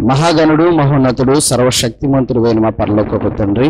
మహాగణుడు మహోన్నతుడు సర్వశక్తిమంతుడు అయిన మా పరలోకపు తండ్రి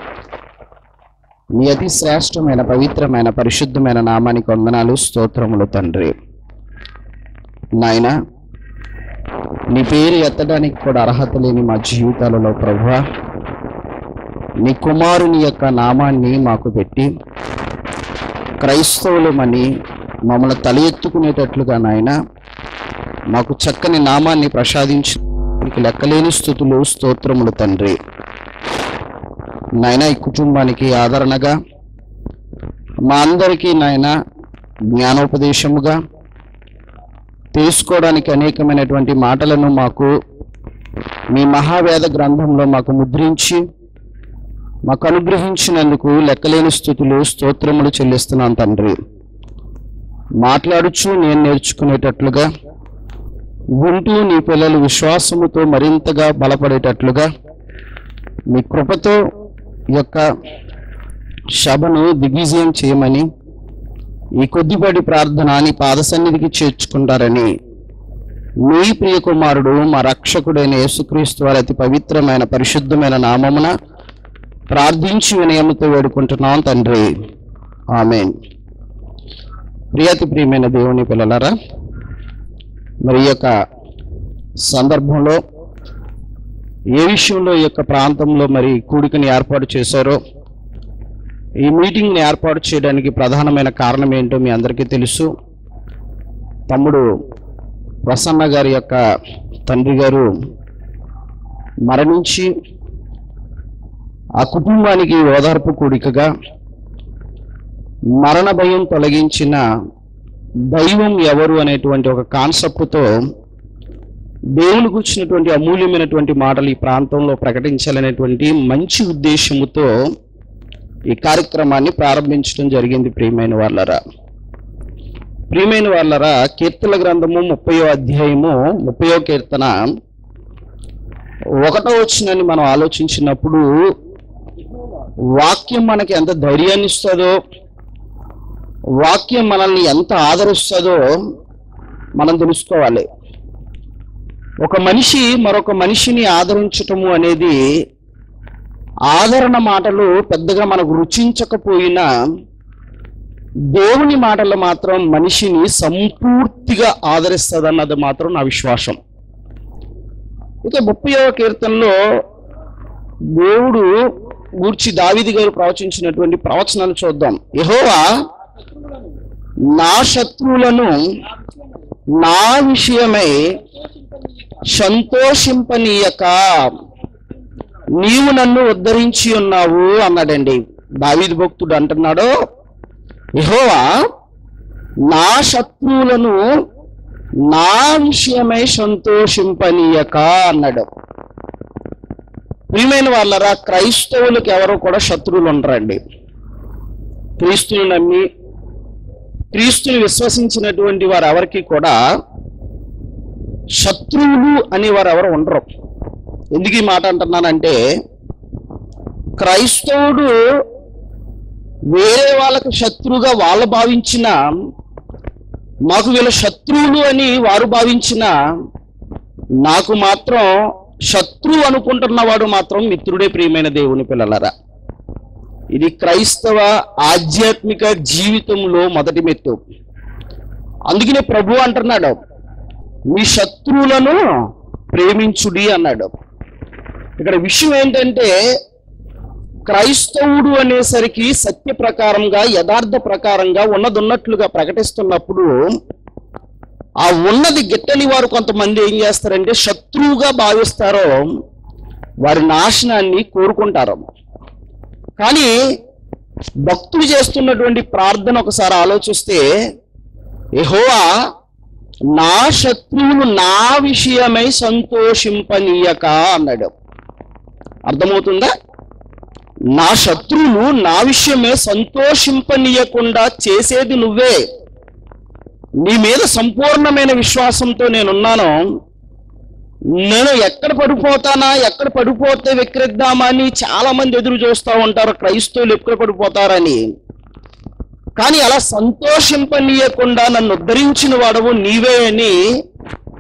మీ అతి శ్రేష్టమైన పవిత్రమైన పరిశుద్ధమైన నామానికి వందనాలు స్తోత్రములు తండ్రి నాయన నీ పేరు ఎత్తడానికి కూడా అర్హత లేని మా జీవితాలలో ప్రభువా నీ కుమారుని యొక్క నామాన్ని మాకు పెట్టి క్రైస్తవులమని మమ్మల్ని తల ఎత్తుకునేటట్లుగా నాయన మాకు చక్కని నామాన్ని ప్రసాదించి నీకు లెక్కలేని స్థుతులు స్తోత్రములు తండ్రి నాయన ఈ కుటుంబానికి ఆదరణగా మా అందరికీ నాయన జ్ఞానోపదేశముగా తెలుసుకోవడానికి అనేకమైనటువంటి మాటలను మాకు మీ మహావేద గ్రంథంలో మాకు ముద్రించి మాకు అనుగ్రహించినందుకు లెక్కలేని స్థుతులు స్తోత్రములు చెల్లిస్తున్నాను తండ్రి మాట్లాడుచు నేను నేర్చుకునేటట్లుగా వింటూ నీ పిల్లలు విశ్వాసముతో మరింతగా బలపడేటట్లుగా మీ కృపతో ఈ యొక్క సభను దిగ్విజయం చేయమని ఈ కొద్దిపాటి ప్రార్థన నీ పాద సన్నిధికి చేర్చుకుంటారని మీ ప్రియ కుమారుడు మా రక్షకుడైన యేసుక్రీస్తు వారి అతి పవిత్రమైన పరిశుద్ధమైన నామమున ప్రార్థించి వినయముతో వేడుకుంటున్నాం తండ్రి ఆమెన్ ప్రియతి ప్రియమైన దేవుని పిల్లలారా మరి ఈ యొక్క సందర్భంలో ఏ విషయంలో ఈ యొక్క ప్రాంతంలో మరి కూడికని ఏర్పాటు చేశారో ఈ మీటింగ్ని ఏర్పాటు చేయడానికి ప్రధానమైన కారణం ఏంటో మీ అందరికీ తెలుసు తమ్ముడు ప్రసన్న గారి యొక్క తండ్రి గారు మరణించి ఆ కుటుంబానికి ఓదార్పు కూడికగా మరణ భయం తొలగించిన దైవం ఎవరు అనేటువంటి ఒక కాన్సెప్ట్తో దేవుని కూర్చున్నటువంటి అమూల్యమైనటువంటి మాటలు ఈ ప్రాంతంలో ప్రకటించాలనేటువంటి మంచి ఉద్దేశముతో ఈ కార్యక్రమాన్ని ప్రారంభించడం జరిగింది ప్రియమైన వాళ్ళరా ప్రియమైన వాళ్ళరా కీర్తన గ్రంథము ముప్పయో అధ్యాయము ముప్పయో కీర్తన ఒకటో వచ్చినని మనం ఆలోచించినప్పుడు వాక్యం మనకి ఎంత ధైర్యాన్ని ఇస్తుందో వాక్యం మనల్ని ఎంత ఆదరిస్తుందో మనం తెలుసుకోవాలి ఒక మనిషి మరొక మనిషిని ఆదరించటము అనేది ఆదరణ మాటలు పెద్దగా మనకు రుచించకపోయినా దేవుని మాటలు మాత్రం మనిషిని సంపూర్తిగా ఆదరిస్తుందన్నది మాత్రం నా విశ్వాసం ఇక ముప్పైవ కీర్తనలో దేవుడు గూర్చి దావిది గారు ప్రవచించినటువంటి ప్రవచనాలు చూద్దాం యెహోవా నా శత్రువులను నా విషయమై సంతోషింపనీయక నీవు నన్ను ఉద్ధరించి ఉన్నావు అన్నాడండి దావీదు భక్తుడు అంటున్నాడు యెహోవా నా శత్రువులను నా విషయమై సంతోషింపనీయక అన్నాడు ప్రియమైన వాళ్ళరా క్రైస్తవులకు ఎవరు కూడా శత్రువులు ఉండరండి క్రీస్తుని నమ్మి క్రీస్తుని విశ్వసించినటువంటి వారు ఎవరికి కూడా శత్రువులు అనేవారు ఎవరు ఉండరు ఎందుకు ఈ మాట అంటున్నానంటే క్రైస్తవుడు వేరే వాళ్ళకి శత్రువుగా వాళ్ళు భావించిన మాకు వీళ్ళ శత్రువులు అని వారు భావించిన నాకు మాత్రం శత్రువు అనుకుంటున్నవాడు మాత్రం మిత్రుడే ప్రియమైన దేవుని పిల్లలరా ఇది క్రైస్తవ ఆధ్యాత్మిక జీవితంలో మొదటి మెట్టు అందుకనే ప్రభు అంటున్నాడు మీ శత్రువులను ప్రేమించుడి అన్నాడు ఇక్కడ విషయం ఏంటంటే క్రైస్తవుడు అనేసరికి సత్య ప్రకారంగా యథార్థ ప్రకారంగా ఉన్నది ఉన్నట్లుగా ప్రకటిస్తున్నప్పుడు ఆ ఉన్నది గిట్టని వారు కొంతమంది ఏం చేస్తారంటే శత్రువుగా భావిస్తారో వారి నాశనాన్ని కోరుకుంటారు కానీ భక్తులు చేస్తున్నటువంటి ప్రార్థన ఒకసారి ఆలోచిస్తే యెహోవా నా శత్రువులు నా విషయమై సంతోషింపనీయక అన్నాడు అర్థమవుతుందా నా శత్రువులు నా విషయమే సంతోషింపనీయకుండా చేసేది నువ్వే నీ మీద సంపూర్ణమైన విశ్వాసంతో నేనున్నాను నేను ఎక్కడ పడిపోతానా ఎక్కడ పడిపోతే విక్రిద్దామా అని చాలా మంది ఎదురు చూస్తూ ఉంటారు క్రైస్తవులు ఎక్కడ పడిపోతారని కానీ అలా సంతోషింపనీయకుండా నన్ను ఉద్ధరించిన వాడవు నీవే అని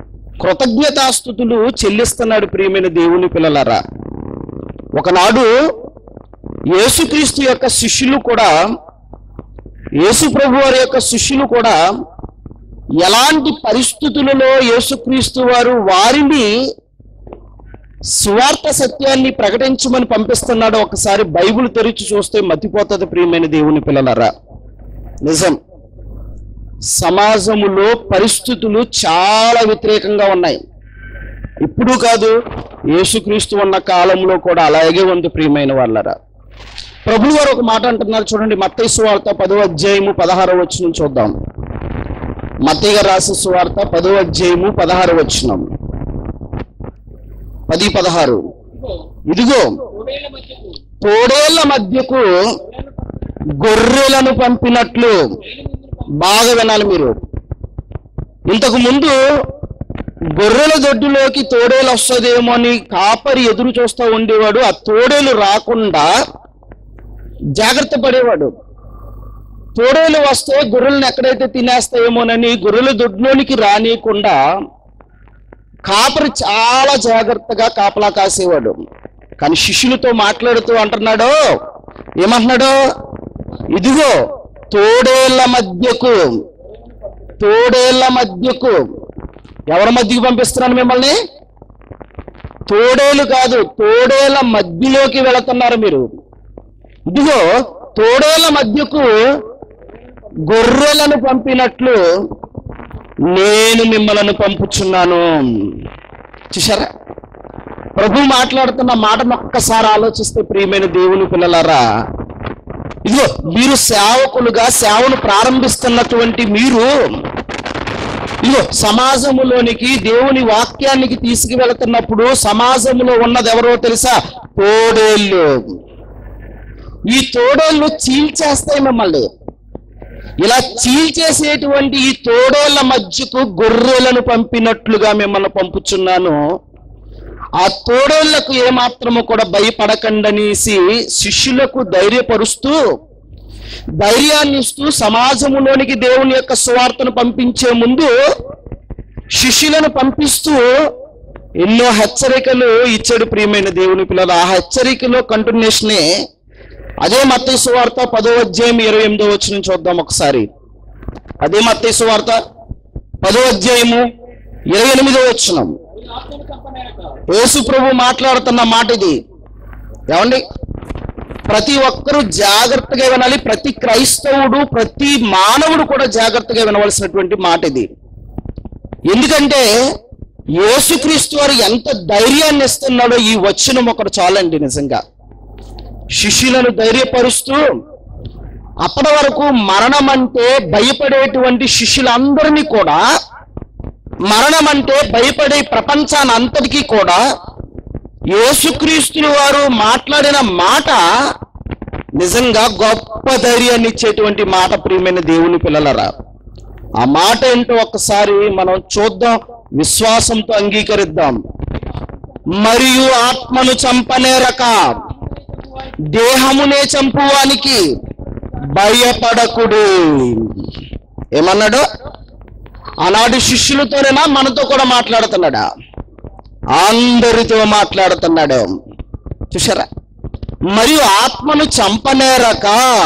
కృతజ్ఞతాస్థుతులు చెల్లిస్తున్నాడు ప్రియమైన దేవుని పిల్లలారా ఒకనాడు యేసుక్రీస్తు యొక్క శిష్యులు కూడా యేసు ప్రభు వారి యొక్క శిష్యులు కూడా ఎలాంటి పరిస్థితులలో యేసుక్రీస్తు వారు వారిని స్వార్థ సత్యాన్ని ప్రకటించమని పంపిస్తున్నాడో ఒకసారి బైబిల్ తెరిచి చూస్తే మతిపోతుంది ప్రియమైన దేవుని పిల్లలారా నిజం సమాజములో పరిస్థితులు చాలా వ్యతిరేకంగా ఉన్నాయి ఇప్పుడు కాదు యేసుక్రీస్తు ఉన్న కాలంలో కూడా అలాగే ఉంది ప్రియమైన వాళ్ళరా ప్రభులు వారు ఒక మాట అంటున్నారు చూడండి మత్తయి సువార్త పదో అధ్యాయము పదహారో వచ్చిన చూద్దాం మత్తయ్య గారు రాసిన సువార్త పదో అధ్యాయము పదహారు వచ్చినం పది పదహారు ఇదిగో తోడేళ్ల మధ్యకు తోడేళ్ల మధ్యకు గొర్రెలను పంపినట్లు బాగా వినాలి మీరు ఇంతకు ముందు గొర్రెల దొడ్డులోకి తోడేలు వస్తుందేమో అని కాపరి ఎదురు చూస్తూ ఉండేవాడు ఆ తోడేలు రాకుండా జాగ్రత్త పడేవాడు తోడేలు వస్తే గొర్రెలను ఎక్కడైతే తినేస్తాయేమోనని గొర్రెల దొడ్లోనికి రానియకుండా కాపరి చాలా జాగ్రత్తగా కాపలా కాసేవాడు కానీ శిష్యులతో మాట్లాడుతూ అంటున్నాడు ఏమంటున్నాడు ఇదిగో తోడేళ్ల మధ్యకు తోడేళ్ల మధ్యకు ఎవరి మధ్యకు పంపిస్తున్నాను మిమ్మల్ని తోడేలు కాదు తోడేళ్ల మధ్యలోకి వెళుతున్నారు మీరు ఇదిగో తోడేళ్ల మధ్యకు గొర్రెలను పంపినట్లు నేను మిమ్మల్ని పంపుచున్నాను చూసారా ప్రభు మాట్లాడుతున్న మాటను ఒక్కసారి ఆలోచిస్తే ప్రియమైన దేవుని పిల్లలారా ఇదిగో మీరు సేవకులుగా సేవను ప్రారంభిస్తున్నటువంటి మీరు ఇదిగో సమాజములోనికి దేవుని వాక్యానికి తీసుకువెళుతున్నప్పుడు సమాజంలో ఉన్నది ఎవరో తెలుసా తోడేళ్ళు ఈ తోడేళ్ళు చీల్చేస్తాయి మిమ్మల్ని ఇలా చీల్చేసేటువంటి ఈ తోడేళ్ల మధ్యకు గొర్రెలను పంపినట్లుగా మిమ్మల్ని పంపుచున్నాను ఆ తోడేళ్లకు ఏమాత్రము కూడా భయపడకండనేసి శిష్యులకు ధైర్యపరుస్తూ ధైర్యాన్ని ఇస్తూ సమాజములోనికి దేవుని యొక్క సువార్తను పంపించే ముందు శిష్యులను పంపిస్తూ ఎన్నో హెచ్చరికలు ఇచ్చాడు ప్రియమైన దేవుని పిల్లలు ఆ హెచ్చరికలో కంటిన్యూషనే అదే మత్తయి సువార్త పదో అధ్యాయం ఇరవై ఎనిమిదో వచ్చిన చూద్దాం ఒకసారి అదే మత్తయి సువార్త పదో అధ్యాయము ఇరవై ఎనిమిదో వచ్చినాం వీళ్ళు ఆత్మను చంపనేరక యేసు ప్రభు మాట్లాడుతున్న మాట ఇది ఏమండి ప్రతి ఒక్కరూ జాగ్రత్తగా వినాలి ప్రతి క్రైస్తవుడు ప్రతి మానవుడు కూడా జాగ్రత్తగా వినవలసినటువంటి మాట ఇది ఎందుకంటే యేసుక్రీస్తు వారు ఎంత ధైర్యాన్ని ఇస్తున్నాడో ఈ వచనం ఒకటి చాలండి నిజంగా శిష్యులను ధైర్యపరుస్తూ అప్పటి వరకు మరణం అంటే భయపడేటువంటి శిష్యులందరినీ కూడా మరణం అంటే భయపడే ప్రపంచాన్ని అంతటికీ కూడా యేసుక్రీస్తుని వారు మాట్లాడిన మాట నిజంగా గొప్ప ధైర్యాన్ని ఇచ్చేటువంటి మాట ప్రియమైన దేవుని పిల్లలరా ఆ మాట ఏంటో ఒక్కసారి మనం చూద్దాం విశ్వాసంతో అంగీకరిద్దాం మరియు ఆత్మను చంపనేరక దేహమునే చంపువానికి భయపడకుడు ఏమన్నాడు ఆనాడు శిష్యులతోనేనా మనతో కూడా మాట్లాడుతున్నాడా అందరితో మాట్లాడుతున్నాడు చూసారా మరియు ఆత్మను చంపనేరక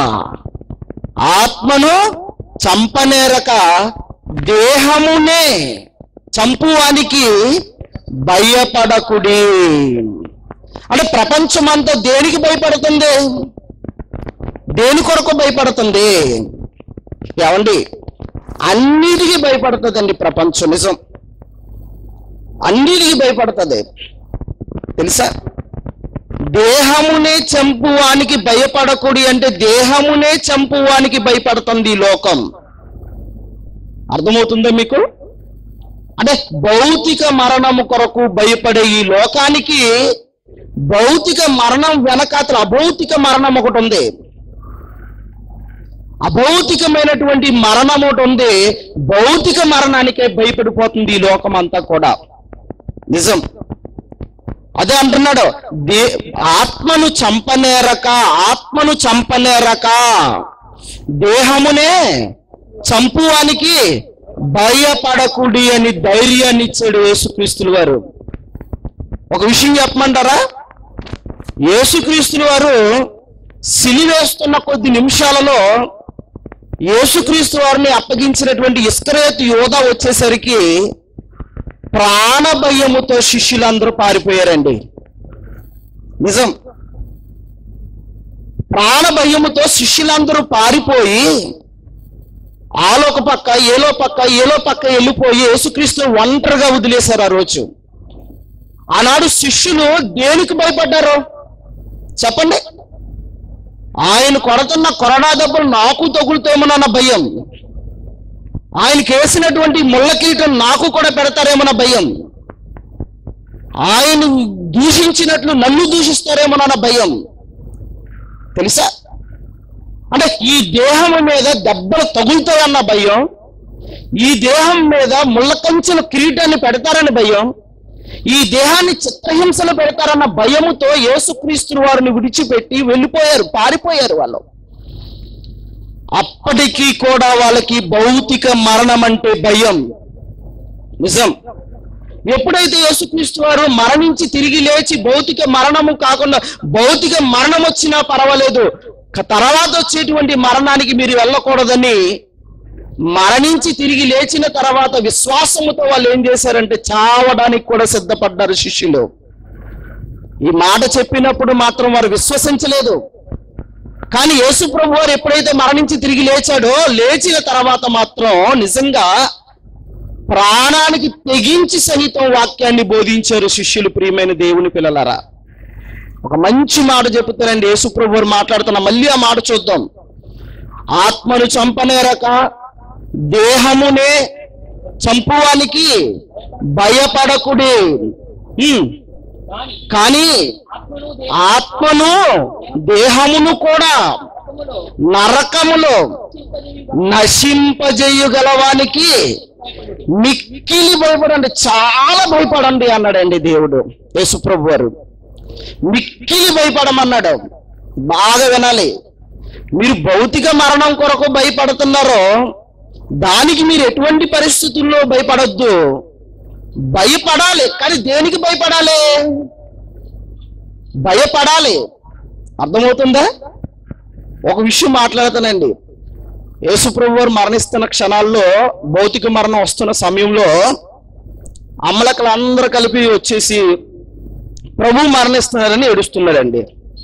ఆత్మను చంపనేరక దేహమునే చంపువానికి భయపడకుడి అంటే ప్రపంచమంతా దేనికి భయపడుతుంది దేని కొరకు భయపడుతుంది ఏమండి అన్నిటికీ భయపడుతుందండి ప్రపంచం నిజం అన్నిటికీ భయపడుతుంది తెలుసా దేహమునే చంపువానికి భయపడకుడి అంటే దేహమునే చంపువానికి భయపడుతుంది ఈ లోకం అర్థమవుతుందా మీకు అంటే భౌతిక మరణము కొరకు భయపడే ఈ లోకానికి భౌతిక మరణం వెనకాతల అభౌతిక మరణం ఒకటి ఉంది అభౌతికమైనటువంటి మరణం ఒకటి ఉంది భౌతిక మరణానికే భయపడిపోతుంది ఈ లోకం అంతా కూడా నిజం అదే అంటున్నాడు దే ఆత్మను చంపనేరక ఆత్మను చంపనేరక దేహమునే చంపువానికి భయపడకుడి అని ధైర్యాన్ని ఇచ్చాడు యేసుక్రీస్తుల వారు ఒక విషయం చెప్పమంటారా యేసుక్రీస్తుల వారు సిలివేస్తున్న కొద్ది నిమిషాలలో యేసుక్రీస్తు వారిని అప్పగించినటువంటి ఇస్కరేతు యోధ వచ్చేసరికి ప్రాణ భయముతో శిష్యులందరూ పారిపోయారండి నిజం ప్రాణ భయముతో శిష్యులందరూ పారిపోయి ఆలోక పక్క ఏలో పక్క ఏలో పక్క వెళ్ళిపోయి యేసుక్రీస్తు ఒంటరిగా వదిలేశారు ఆ రోజు ఆనాడు శిష్యులు దేనికి భయపడ్డారు చెప్పండి ఆయన కొడుతున్న కొరడా దెబ్బలు నాకు తగులుతామోనన్న భయం ఆయనకి వేసినటువంటి ముళ్ళ కీటం నాకు కూడా పెడతారేమన్న భయం ఆయన దూషించినట్లు నన్ను దూషిస్తారేమోనన్న భయం తెలుసా అంటే ఈ దేహం మీద దెబ్బలు తగులుతాయన్న భయం ఈ దేహం మీద ముళ్ళ కంచెల కిరీటాన్ని పెడతారని భయం ఈ దేహాన్ని చిత్రహింసలు పెడతారన్న భయముతో యేసుక్రీస్తుని వారిని విడిచిపెట్టి వెళ్ళిపోయారు పారిపోయారు వాళ్ళు అప్పటికీ కూడా వాళ్ళకి భౌతిక మరణం అంటే భయం నిజం ఎప్పుడైతే యేసుక్రీస్తు వారు మరణించి తిరిగి లేచి భౌతిక మరణము కాకుండా భౌతిక మరణం వచ్చినా పర్వాలేదు క- తర్వాత వచ్చేటువంటి మరణానికి మీరు వెళ్ళకూడదని మరణించి తిరిగి లేచిన తర్వాత విశ్వాసముతో వాళ్ళు ఏం చేశారంటే చావడానికి కూడా సిద్ధపడ్డారు శిష్యులు ఈ మాట చెప్పినప్పుడు మాత్రం వారు విశ్వసించలేదు కానీ యేసు ప్రభు వారు ఎప్పుడైతే మరణించి తిరిగి లేచాడో లేచిన తర్వాత మాత్రం నిజంగా ప్రాణానికి తెగించి సహితం వాక్యాన్ని బోధించారు శిష్యులు ప్రియమైన దేవుని పిల్లలారా ఒక మంచి మాట చెప్తానండి యేసు ప్రభు వారు మాట్లాడుతున్న మళ్ళీ ఆ మాట చూద్దాం ఆత్మను చంపనేరక దేహమునే చంపువానికి భయపడకుడి ఉమ్. కానీ కానీ ఆత్మను ఆత్మను దేహమును కూడా దేహములో నరకములో చింతజీవిగా నశింపజేయగలవానికి మిక్కిలి భయపడండి చాలా భయపడండి అన్నాడండి దేవుడు యేసుప్రభు వారు మిక్కిలి భయపడమన్నాడు బాగా వినాలి మీరు భౌతిక మరణం కొరకు భయపడుతున్నారో దానికి మీరు ఎటువంటి పరిస్థితుల్లో భయపడొద్దు భయపడాలి కానీ దేనికి భయపడాలి భయపడాలి అర్థమవుతుందా ఒక విషయం మాట్లాడుతానండి యేసుప్రభు వారు మరణిస్తున్న క్షణాల్లో భౌతిక మరణం వస్తున్న సమయంలో అమ్మలకలు అందరూ కలిపి వచ్చేసి ప్రభు మరణిస్తున్నాడని ఏడుస్తున్నాడండి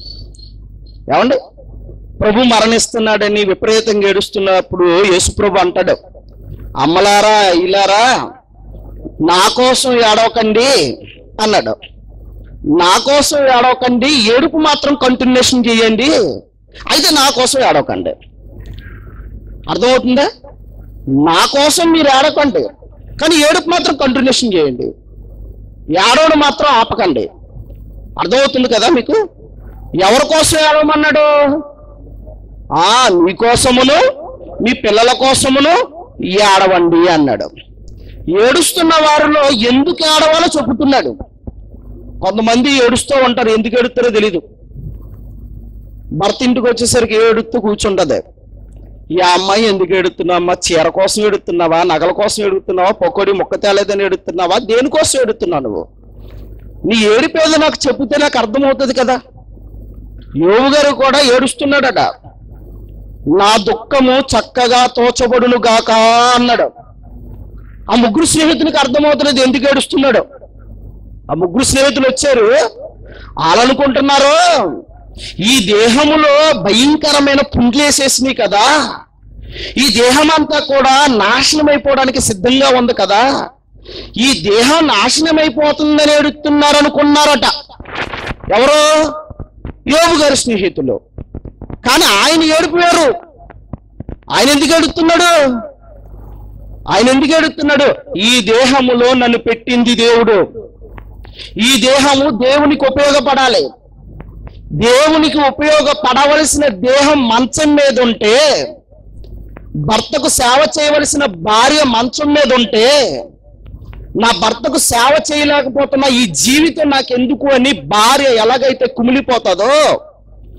ఏమండి ప్రభు మరణిస్తున్నాడని విపరీతంగా ఏడుస్తున్నప్పుడు యేసుప్రభు అంటాడు అమ్మలారా ఇలారా నా కోసం ఏడవకండి అన్నాడు నా కోసం ఏడవకండి ఏడుపు మాత్రం కంటిన్యూషన్ చేయండి అయితే నా కోసం ఏడవకండి అర్థమవుతుందా నా కోసం మీరు ఏడకండి కానీ ఏడుపు మాత్రం కంటిన్యూషన్ చేయండి ఏడవడం మాత్రం ఆపకండి అర్థమవుతుంది కదా మీకు ఎవరి కోసం ఏడవమన్నాడు ఆ మీ కోసమును మీ పిల్లల కోసమును ఏడవండి అన్నాడు ఏడుస్తున్న వారిలో ఎందుకు ఏడవాలో చెబుతున్నాడు కొంతమంది ఏడుస్తూ ఉంటారు ఎందుకు ఏడుస్తారో తెలీదు భర్త ఇంటికి వచ్చేసరికి ఏడుస్తూ కూర్చుంటది ఈ అమ్మాయి ఎందుకు ఏడుతున్నావు అమ్మా చీర కోసం ఏడుతున్నావా నగల కోసం ఏడుతున్నావా పొక్కడి మొక్క తేలేదని ఏడుతున్నావా దేనికోసం ఏడుతున్నావు నువ్వు నీ ఏడిపేదో నాకు చెబితే నాకు అర్థమవుతుంది కదా యోగు గారు కూడా ఏడుస్తున్నాడట నా దుఃఖము చక్కగా తోచబడును గాక అన్నాడు ఆ ముగ్గురు స్నేహితునికి అర్థమవుతున్నది ఎందుకు ఏడుస్తున్నాడు ఆ ముగ్గురు స్నేహితులు వచ్చారు వాళ్ళనుకుంటున్నారు ఈ దేహములో భయంకరమైన పుండ్లేసేసినాయి కదా ఈ దేహం అంతా కూడా నాశనం అయిపోవడానికి సిద్ధంగా ఉంది కదా ఈ దేహం నాశనం అయిపోతుందని ఏడుతున్నారు అనుకున్నారట ఎవరు యోగు గారి స్నేహితులు కానీ ఆయన ఏడిపోయారు ఆయన ఎందుకు ఏడుతున్నాడు ఆయన ఎందుకు ఏడుస్తున్నాడు ఈ దేహములో నన్ను పెట్టింది దేవుడు ఈ దేహము దేవునికి ఉపయోగపడాలి దేవునికి ఉపయోగపడవలసిన దేహం మంచం మీద ఉంటే భర్తకు సేవ చేయవలసిన భార్య మంచం మీద ఉంటే నా భర్తకు సేవ చేయలేకపోతున్నా ఈ జీవితం నాకెందుకు అని భార్య ఎలాగైతే కుమిలిపోతుందో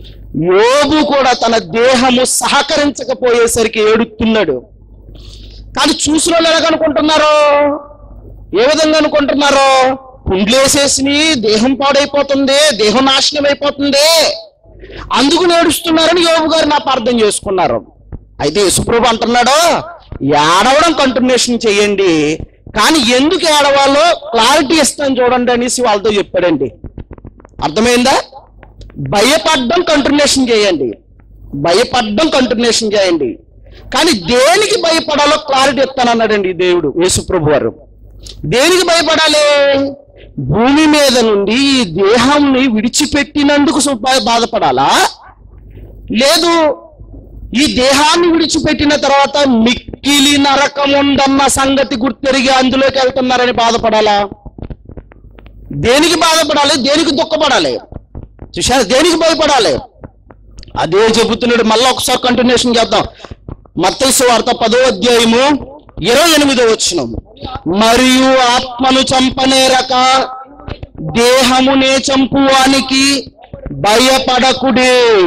యోగు కూడా తన దేహము సహకరించకపోయేసరికి ఏడుతున్నాడు కానీ చూసిన వాళ్ళు ఎలాగ అనుకుంటున్నారు ఏ విధంగా అనుకుంటున్నారు పుండ్లేసేసి దేహం పాడైపోతుంది దేహం నాశనం అయిపోతుంది అందుకు నేడుస్తున్నారని యోగు గారు నా అర్థం చేసుకున్నారు అయితే యేసుప్రభు అంటున్నాడు ఏడవడం కంటిన్యూషన్ చేయండి కానీ ఎందుకు ఏడవాలో క్లారిటీ ఇస్తాను చూడండి అనేసి వాళ్ళతో చెప్పాడండి అర్థమైందా భయపడ్డం కంటిన్యూషన్ చేయండి భయపడ్డం కంటిన్యూషన్ చేయండి కానీ దేనికి భయపడాలో క్లారిటీ ఇస్తానన్నాడండి ఈ దేవుడు యేసుప్రభు వారు దేనికి భయపడాలి భూమి మీద నుండి ఈ దేహాన్ని విడిచిపెట్టినందుకు సు- బా- బాధపడాలా లేదు ఈ దేహాన్ని విడిచిపెట్టిన తర్వాత మిక్కిలి నరకం ఉందన్న సంగతి గుర్తెరిగి అందులోకి వెళ్తున్నారని బాధపడాలా దేనికి బాధపడాలి దేనికి దుఃఖపడాలి చూశారు దేనికి భయపడాలి అదే చెబుతున్నాడు మళ్ళీ ఒకసారి కంటిన్యూషన్ చేద్దాం మత్తైసు వార్త పదో అధ్యాయము ఇరవై ఎనిమిదో వచ్చిన మరియు ఆత్మను చంపనేరక దేహమునే చంపువానికి భయపడకుడే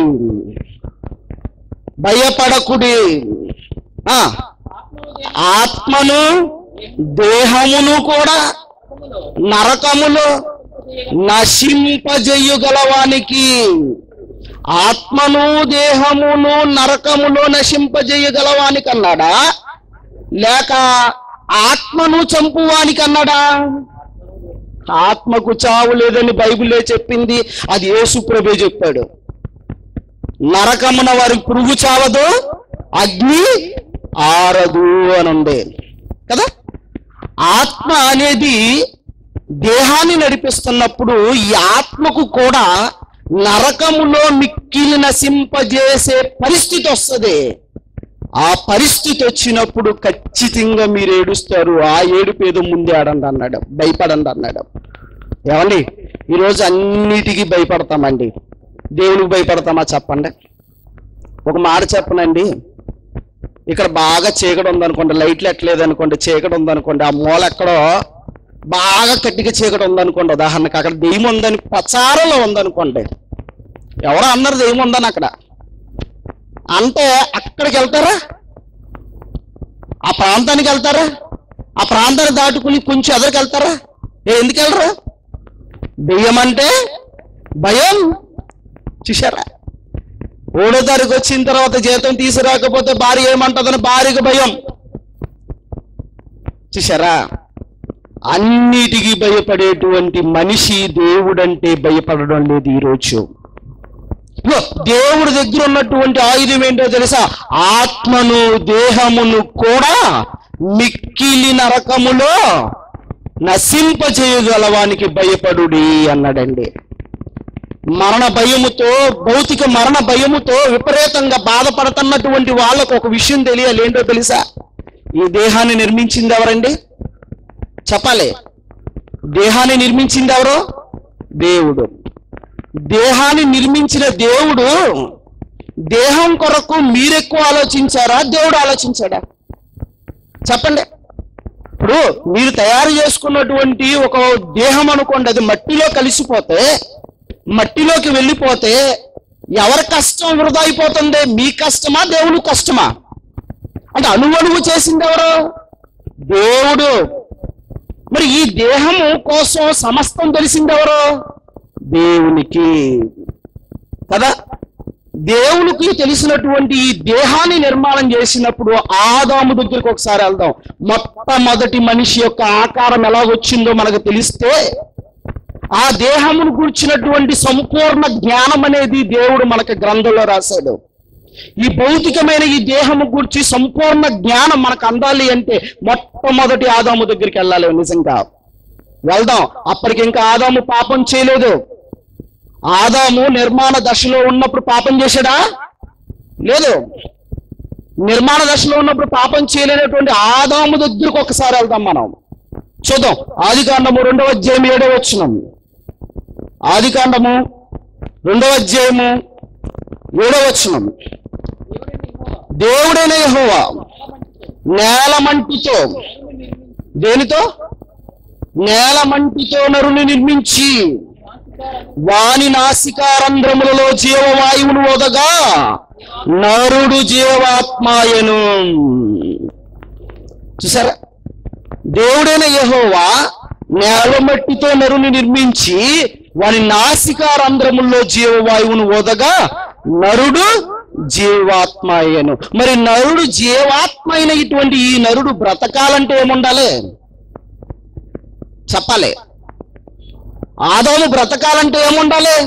భయపడకుడే ఆ, ఆత్మను దేహమును కూడా నరకములో నశింపజేయగలవానికి ఆత్మను దేహమును నరకములో నశింపజేయగలవానికి అన్నాడా లేక ఆత్మను చంపువానికి అన్నాడా ఆత్మకు చావు లేదని బైబిలే చెప్పింది అది యేసు ప్రభే చెప్పాడు నరకమున వారి పురుగు చావదు అగ్ని ఆరదు అని ఉంది కదా ఆత్మ అనేది దేహాన్ని నడిపిస్తున్నప్పుడు ఈ ఆత్మకు కూడా నరకములో మిక్కిలి నశింపజేసే పరిస్థితి వస్తుంది ఆ పరిస్థితి వచ్చినప్పుడు ఖచ్చితంగా మీరు ఏడుస్తారు ఆ ఏడుపు ఏదో ముందే ఆడండి అన్నాడు భయపడండి అన్నాడు ఏమండి ఈరోజు అన్నిటికీ భయపడతామండి దేవునికి భయపడతామా చెప్పండి ఒక మాట చెప్పనండి ఇక్కడ బాగా చీకటి ఉందనుకోండి లైట్లు ఎట్టలేదు అనుకోండి చీకటి ఉందనుకోండి ఆ మూల ఎక్కడో బాగా గట్టిగా చీకటి ఉందనుకోండి ఉదాహరణకి అక్కడ దెయ్యం ఉందని ప్రచారంలో ఉందనుకోండి ఎవరో అన్నారు దెయ్యం ఉందని అక్కడ అంటే అక్కడికి వెళ్తారా ఆ ప్రాంతానికి వెళ్తారా ఆ ప్రాంతాన్ని దాటుకుని కొంచెం ఎదరికి వెళ్తారా ఏ ఎందుకు వెళ్ళరా దెయ్యం అంటే భయం చూశారా ఓడో తారీఖు వచ్చిన తర్వాత జీతం తీసుకురాకపోతే భార్య ఏమంటదని భార్యకు భయం చూశారా అన్నిటికీ భయపడేటువంటి మనిషి దేవుడంటే భయపడడం లేదు ఈరోజు ఇదిగో, దేవుడి దగ్గర ఉన్నటువంటి ఆయుధం ఏంటో తెలుసా ఆత్మను దేహమును కూడా మిక్కిలి నరకములో నశింపచేయగలవానికి భయపడుడి అన్నాడండి మరణ భయముతో భౌతిక మరణ భయముతో విపరీతంగా బాధపడుతున్నటువంటి వాళ్ళకు ఒక విషయం తెలియాలి ఏంటో తెలుసా ఈ దేహాన్ని నిర్మించింది ఎవరండి చెప్పాలి దేహాన్ని నిర్మించింది ఎవరు దేవుడు దేహాన్ని నిర్మించిన దేవుడు దేహం కొరకు మీరెక్కువ ఆలోచించారా దేవుడు ఆలోచించాడా చెప్పండి ఇప్పుడు మీరు తయారు చేసుకున్నటువంటి ఒక దేహం అనుకోండి అది మట్టిలో కలిసిపోతే మట్టిలోకి వెళ్ళిపోతే ఎవరి కష్టం వృధా అయిపోతుంది మీ కష్టమా దేవుడు కష్టమా అంటే అణువణువు చేసింది ఎవరు దేవుడు మరి ఈ దేహము కోసం సమస్తం తెలిసింది ఎవరు దేవునికి కదా దేవునికి తెలిసినటువంటి ఈ దేహాన్ని నిర్మాణం చేసినప్పుడు ఆదాము దగ్గరికి ఒకసారి వెళ్దాం మొట్టమొదటి మనిషి యొక్క ఆకారం ఎలా వచ్చిందో మనకు తెలిస్తే ఆ దేహమును కూర్చున్నటువంటి సంపూర్ణ జ్ఞానం అనేది దేవుడు మనకి గ్రంథంలో రాశాడు ఈ భౌతికమైన ఈ దేహము గురించి సంపూర్ణ జ్ఞానం మనకు అందాలి అంటే మొట్టమొదటి ఆదాము దగ్గరికి వెళ్ళాలి నిజంగా వెళ్దాం అప్పటికి ఇంకా ఆదాము పాపం చేయలేదు ఆదాము నిర్మాణ దశలో ఉన్నప్పుడు పాపం చేశాడా లేదు నిర్మాణ దశలో ఉన్నప్పుడు పాపం చేయలేనటువంటి ఆదాము దగ్గరకు ఒకసారి వెళ్దాం మనం చూద్దాం ఆది కాండము రెండవ అధ్యాయం ఏడవ వచ్చినం ఆది కాండము రెండవ అధ్యాయము ఏడవ వచ్చినం దేవుడైన యెహోవా నేల మంటితో దేనితో నేల మంటితో నరుని నిర్మించి వాని నాసికారంధ్రములలో జీవవాయువును ఓదగా నరుడు జీవాత్మాయను చూసారా దేవుడైన యెహోవా నేలమట్టితో నరుని నిర్మించి వాని నాసికారంధ్రముల్లో జీవవాయువును ఓదగా నరుడు జీవాత్మ అయ్యను మరి నరుడు జీవాత్మ అయిన ఇటువంటి ఈ నరుడు బ్రతకాలంటే ఏముండాలి చెప్పాలి ఆదాము బ్రతకాలంటే ఏముండాలి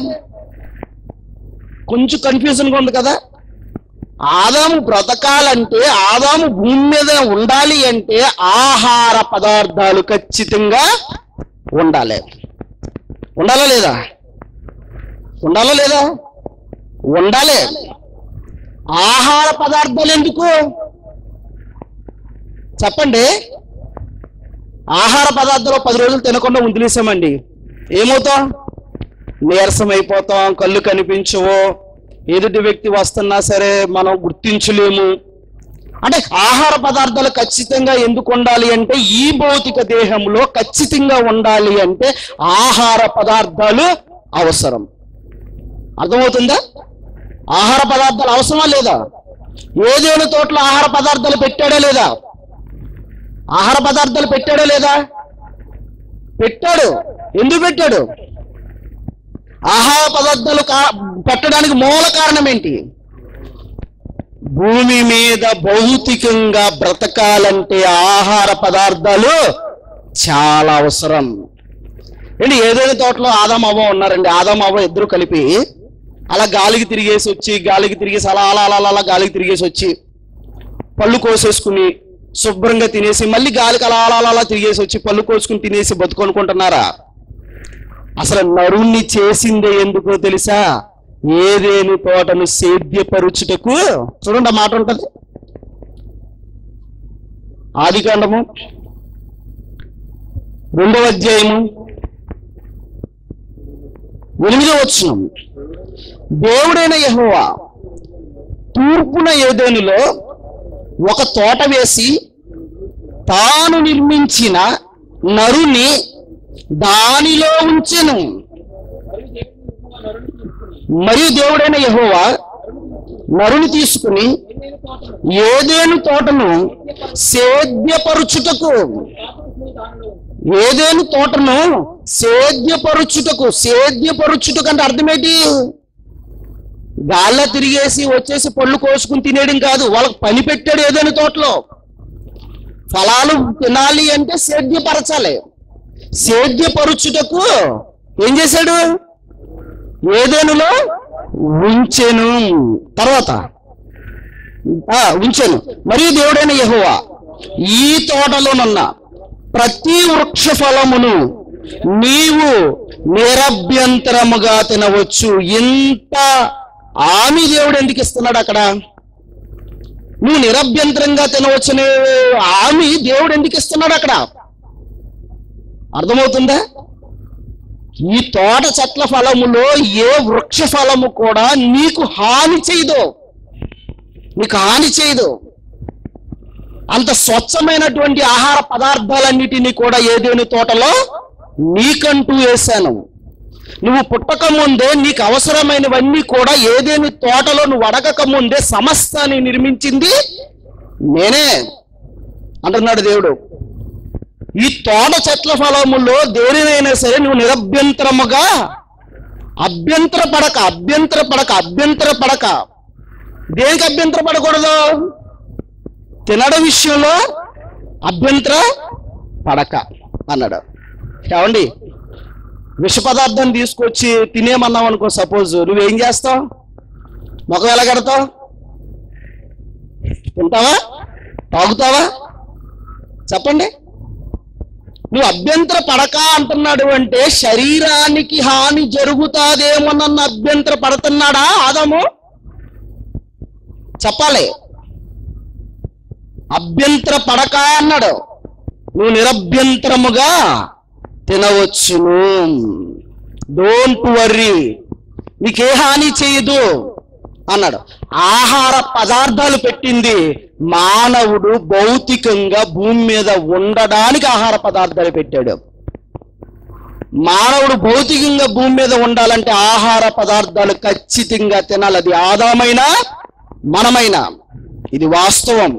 కొంచెం కన్ఫ్యూజన్గా ఉంది కదా ఆదాము బ్రతకాలంటే ఆదాము భూమి మీద ఉండాలి అంటే ఆహార పదార్థాలు ఖచ్చితంగా ఉండాలి ఉండాలా లేదా ఉండాలా లేదా ఉండాలి ఆహార పదార్థాలు ఎందుకు చెప్పండి ఆహార పదార్థాలు పది రోజులు తినకుండా వదిలేసామండి ఏమవుతాం నీరసం అయిపోతాం కళ్ళు కనిపించవు ఎదుటి వ్యక్తి వస్తున్నా సరే మనం గుర్తించలేము అంటే ఆహార పదార్థాలు ఖచ్చితంగా ఎందుకు ఉండాలి అంటే ఈ భౌతిక దేహంలో ఖచ్చితంగా ఉండాలి అంటే ఆహార పదార్థాలు అవసరం అర్థమవుతుందా ఆహార పదార్థాలు అవసరమా లేదా ఏదేని తోటలో ఆహార పదార్థాలు పెట్టాడా లేదా ఆహార పదార్థాలు పెట్టాడా లేదా పెట్టాడు ఎందుకు పెట్టాడు ఆహార పదార్థాలు కా- పెట్టడానికి మూల కారణం ఏంటి భూమి మీద భౌతికంగా బ్రతకాలంటే ఆహార పదార్థాలు చాలా అవసరం ఏంటి ఏదైనా తోటలో ఆదాం అవ్వ ఉన్నారండి ఆదాం అవ్వ ఇద్దరు కలిపి అలా గాలికి తిరిగేసి వచ్చి గాలికి తిరిగేసి అలా అలా అలా అలా, అలా గాలికి తిరిగేసి వచ్చి పళ్ళు కోసేసుకుని శుభ్రంగా తినేసి మళ్ళీ గాలికి అలా అలా అలా, అలా తిరిగేసి వచ్చి పళ్ళు కోసుకుని తినేసి బతుకొనుకుంటున్నారా అసలు నరుణ్ణి చేసిందే ఎందుకో తెలుసా ఏదేని తోటను సేద్యపరుచుటకు చూడండి ఆ మాట ఉంటది ఆది కాండము రెండవ అధ్యాయము ఎనిమిదో వచ్చినాం దేవుడైన యెహోవా తూర్పున ఏదేనులో ఒక తోట వేసి తాను నిర్మించిన నరుని దానిలో ఉంచెను మరియు దేవుడు మరియు దేవుడైన యెహోవా నరుని తీసుకుని యెహోవా నరుని తీసుకుని ఏదైనా తోటను ఏదేను తోటను సేద్యపరుచుటకు పాపము దానిలో ఏదేను తోటను సేద్యపరుచుటకు సేద్యపరుచుటకు అంటే అర్థమేంటి గాల్లో తిరిగేసి వచ్చేసి పళ్ళు కోసుకుని తినేయడం కాదు వాళ్ళకి పని పెట్టాడు ఏదైనా తోటలో ఫలాలు తినాలి అంటే సేద్యపరచాలి సేద్యపరుచుటకు ఏం చేశాడు ఏదేనులో ఉంచెను తర్వాత ఆ, ఉంచెను మరియు దేవుడైన యెహోవా ఈ తోటలోనున్న ప్రతి వృక్ష ఫలమును నీవు నిరభ్యంతరముగా తినవచ్చు ఇంత ఆమె దేవుడు ఎందుకు ఇస్తున్నాడు అక్కడ నువ్వు నిరభ్యంతరంగా తినవచ్చనే ఆమె దేవుడు ఎందుకు ఇస్తున్నాడు అక్కడ అర్థమవుతుందా ఈ తోట చెట్ల ఫలములో ఏ వృక్ష ఫలము కూడా నీకు హాని చేయదు నీకు హాని చేయదు అంత స్వచ్ఛమైనటువంటి ఆహార పదార్థాలన్నిటినీ కూడా ఏదేని తోటలో నీకంటూ వేశాను నువ్వు పుట్టక ముందే నీకు అవసరమైనవన్నీ కూడా ఏదేని తోటలో నువ్వు అడగక ముందే సమస్తాన్ని నిర్మించింది నేనే అంటున్నాడు దేవుడు ఈ తోట చెట్ల ఫలములో దేనినైనా సరే నువ్వు నిరభ్యంతరముగా అభ్యంతర పడక అభ్యంతర పడక అభ్యంతర పడక దేనికి అభ్యంతర పడకూడదు తినడం విషయంలో అభ్యంతర పడక అన్నాడు ఏమండి విష పదార్థం తీసుకొచ్చి తినేమన్నావు అనుకో సపోజ్ నువ్వేం చేస్తావు ముఖం ఎలా కడతావు తింటావా తాగుతావా చెప్పండి నువ్వు అభ్యంతర పడక అంటున్నాడు అంటే శరీరానికి హాని జరుగుతాదేమోనన్న అభ్యంతర పడుతున్నాడా ఆదాము చెప్పాలి అభ్యంతర పడక అన్నాడు నువ్వు నిరభ్యంతరముగా తినవచ్చును డోంట్ వర్రీ నీకే హాని చేయదు అన్నాడు ఆహార పదార్థాలు పెట్టింది మానవుడు భౌతికంగా భూమి మీద ఉండడానికి ఆహార పదార్థాలు పెట్టాడు మానవుడు భౌతికంగా భూమి మీద ఉండాలంటే ఆహార పదార్థాలు ఖచ్చితంగా తినాలి అది ఆదామైనా మనమైనా ఇది వాస్తవం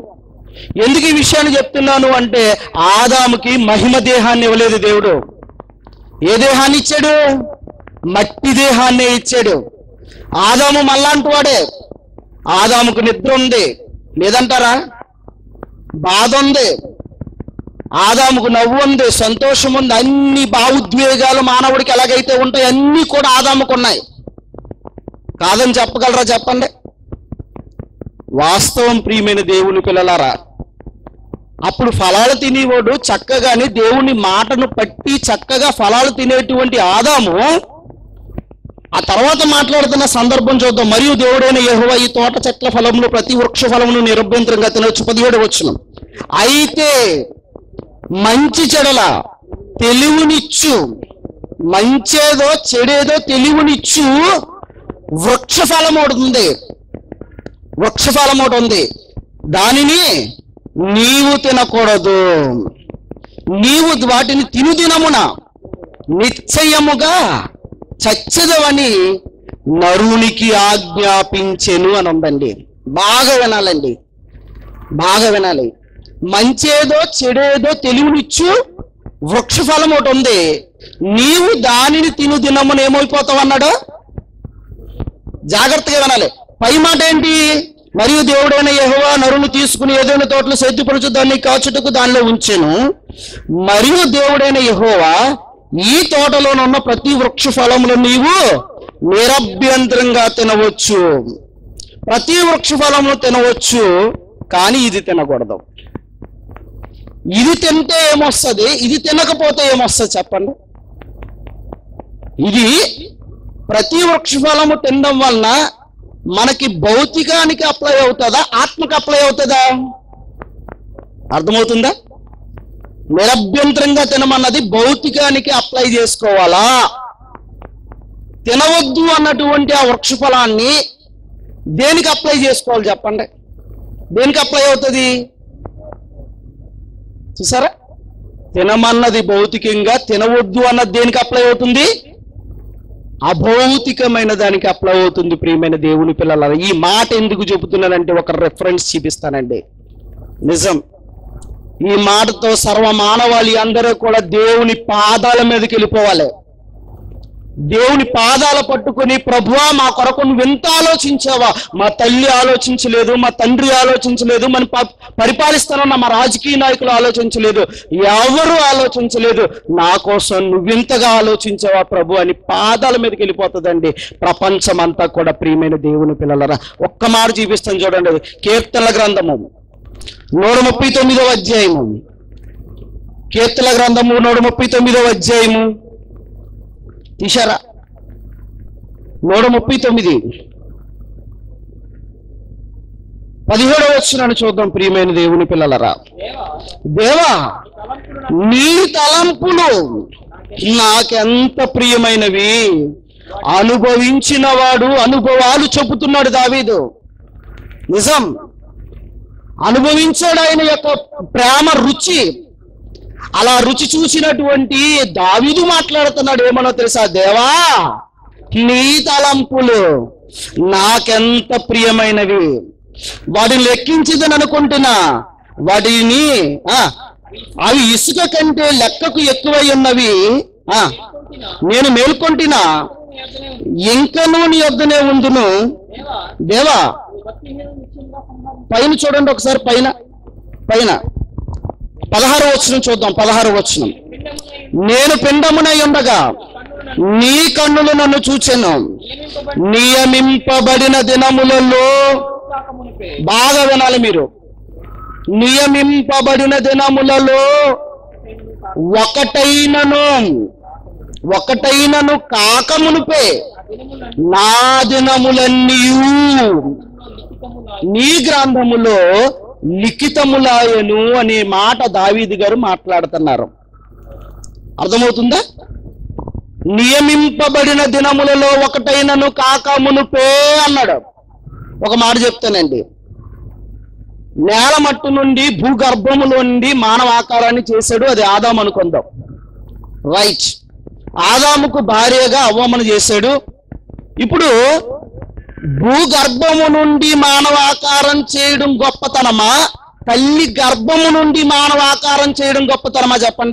ఎందుకు ఈ విషయాన్ని చెప్తున్నాను అంటే ఆదాముకి మహిమ దేహాన్ని ఇవ్వలేదు దేవుడు ఏ దేహాన్ని ఇచ్చాడు మట్టి దేహాన్ని ఇచ్చాడు ఆదాము మళ్ళాంటి వాడే ఆదాముకు నిద్ర ఉంది లేదంటారా బాధ ఉంది ఆదాముకు నవ్వు ఉంది సంతోషం ఉంది అన్ని భావోద్వేగాలు మానవుడికి ఎలాగైతే ఉంటాయి అన్ని కూడా ఆదాముకు ఉన్నాయి కాదని చెప్పగలరా చెప్పండి వాస్తవం ప్రియమైన దేవుని పిల్లలారా అప్పుడు ఫలాలు తినేవాడు చక్కగాని దేవుని మాటను పట్టి చక్కగా ఫలాలు తినేటువంటి ఆదాము ఆ తర్వాత మాట్లాడుతున్న సందర్భం చూద్దాం మరియు దేవుడైన యెహోవా ఈ తోట చెట్ల ఫలములు ప్రతి వృక్ష ఫలమును నిరభ్యంతరంగా తినవచ్చు పదిహేడు వచ్చిన అయితే మంచి చెడల తెలివినిచ్చు మంచేదో చెడేదో తెలివినిచ్చు వృక్ష ఫలం ఒకటి ఉంది వృక్ష ఫలం ఒకటి ఉంది దానిని నీవు తినకూడదు నీవు వాటిని తిను దినమున నిశ్చయముగా చచ్చదవని నరునికి ఆజ్ఞాపించెను అని ఉందండి బాగా వినాలండి బాగా వినాలి మంచేదో చెడేదో తెలివినిచ్చు వృక్ష ఫలం ఒకటి ఉంది నీవు దానిని తిను దినమున ఏమైపోతావు అన్నాడు జాగ్రత్తగా వినాలి పై మాట ఏంటి మరియు దేవుడైన యెహోవా నరుని తీసుకుని ఏదైనా తోటలు సేద్యపరచు దాన్ని కాచుటకు దానిలో ఉంచెను మరియు దేవుడైన యెహోవా ఈ తోటలోనున్న ప్రతి వృక్ష ఫలములు నీవు నిరభ్యంతరంగా తినవచ్చు ప్రతి వృక్ష ఫలమును తినవచ్చు కానీ ఇది తినకూడదు ఇది తింటే ఏమొస్తుంది ఇది తినకపోతే ఏమొస్తుంది చెప్పండి ఇది ప్రతి వృక్ష ఫలము తినడం వలన మనకి భౌతికానికి అప్లై అవుతుందా ఆత్మకి అప్లై అవుతుందా అర్థమవుతుందా నిరభ్యంతరంగా తినమన్నది భౌతికానికి అప్లై చేసుకోవాలా తినవద్దు అన్నటువంటి ఆ వృక్ష ఫలాన్ని దేనికి అప్లై చేసుకోవాలి చెప్పండి దేనికి అప్లై అవుతుంది చూసారా తినమన్నది భౌతికంగా తినవద్దు అన్నది దేనికి అప్లై అవుతుంది అభౌతికమైన దానికి అప్లై అవుతుంది ప్రియమైన దేవుని పిల్లల ఈ మాట ఎందుకు చెబుతున్నానంటే ఒక రెఫరెన్స్ చూపిస్తానండి నిజం ఈ మాటతో సర్వ మానవాళి అందరూ కూడా దేవుని పాదాల మీదకి వెళ్ళిపోవాలి దేవుని పాదాల పట్టుకొని ప్రభువా మా కొరకు నువ్వు ఎంత ఆలోచించావా మా తల్లి ఆలోచించలేదు మా తండ్రి ఆలోచించలేదు మన ప- పరిపాలిస్తానన్న మా రాజకీయ నాయకులు ఆలోచించలేదు ఎవరు ఆలోచించలేదు నా కోసం నువ్వెంతగా ఆలోచించావా ప్రభు అని పాదాల మీదకి వెళ్ళిపోతుందండి ప్రపంచం అంతా కూడా ప్రియమైన దేవుని పిల్లలరా ఒక్క మాట చూపిస్తాను చూడండి అది కీర్తనల గ్రంథము నూట ముప్పై తొమ్మిదవ అధ్యాయము కీర్తన గ్రంథము నూట ముప్పై తొమ్మిదవ అధ్యాయము తీశారా నూట ముప్పై తొమ్మిది పదిహేడవ వచ్చినాను చూద్దాం ప్రియమైన దేవుని పిల్లలరా దేవా దేవా తలంపులు నీ తలంపులు నాకెంత ప్రియమైనవి అనుభవించిన వాడు అనుభవాలు చెబుతున్నాడు దావీదు నిజం అనుభవించాడు ఆయన యొక్క ప్రేమ రుచి అలా రుచి చూసినటువంటి దావీదు మాట్లాడుతున్నాడు ఏమనో తెలుసా దేవా నీ తలంపులు నాకెంత ప్రియమైనవి వాటిని లెక్కించదని అనుకుంటున్నా వాటిని ఆ, అవి ఇసుక కంటే లెక్కకు ఎక్కువై ఉన్నవి ఆ, నేను మేల్కొంటినా నీ యొద్దనే ఉంది. ఇంకనూ నీ యొద్దనే ఉందును దేవా దేవా నువ్వు భక్తిహీనులు నిశ్చయంగా సంహారించు. పైన చూడండి ఒకసారి పైన పైన పదహారు వచనం చూద్దాం పదహారు వచనం పిండమునై నేను పిండమునై ఉండగా కన్నులు నీ కన్నులు నన్ను చూచెను నియమింపబడి నియమింపబడిన దినములలో కాక మునిపే బాగా వినాలి మీరు నియమింపబడిన దినములలో ఒకటైనను ఒకటైనను కాకమునుపే ఆ దినములను నా దినములన్నీయు లిఖితముగా నీ గ్రంథములో లిఖితములాయను అనే మాట దావీదు గారు మాట్లాడుతున్నారు అర్థమవుతుందా నియమింపబడిన దినములలో ఒకటైనను కాక మునుపే అన్నాడు ఒక మాట చెప్తానండి నేల మట్టు నుండి భూగర్భములో నుండి మానవ ఆకారాన్ని చేశాడు అది ఆదాం అనుకుందాం రైట్ ఆదాముకు భార్యగా అవ్వమని చేశాడు ఇప్పుడు భూగర్భము నుండి మానవ ఆకారం చేయడం గొప్పతనమా తల్లి గర్భము నుండి మానవ ఆకారం చేయడం గొప్పతనమా చెప్పండి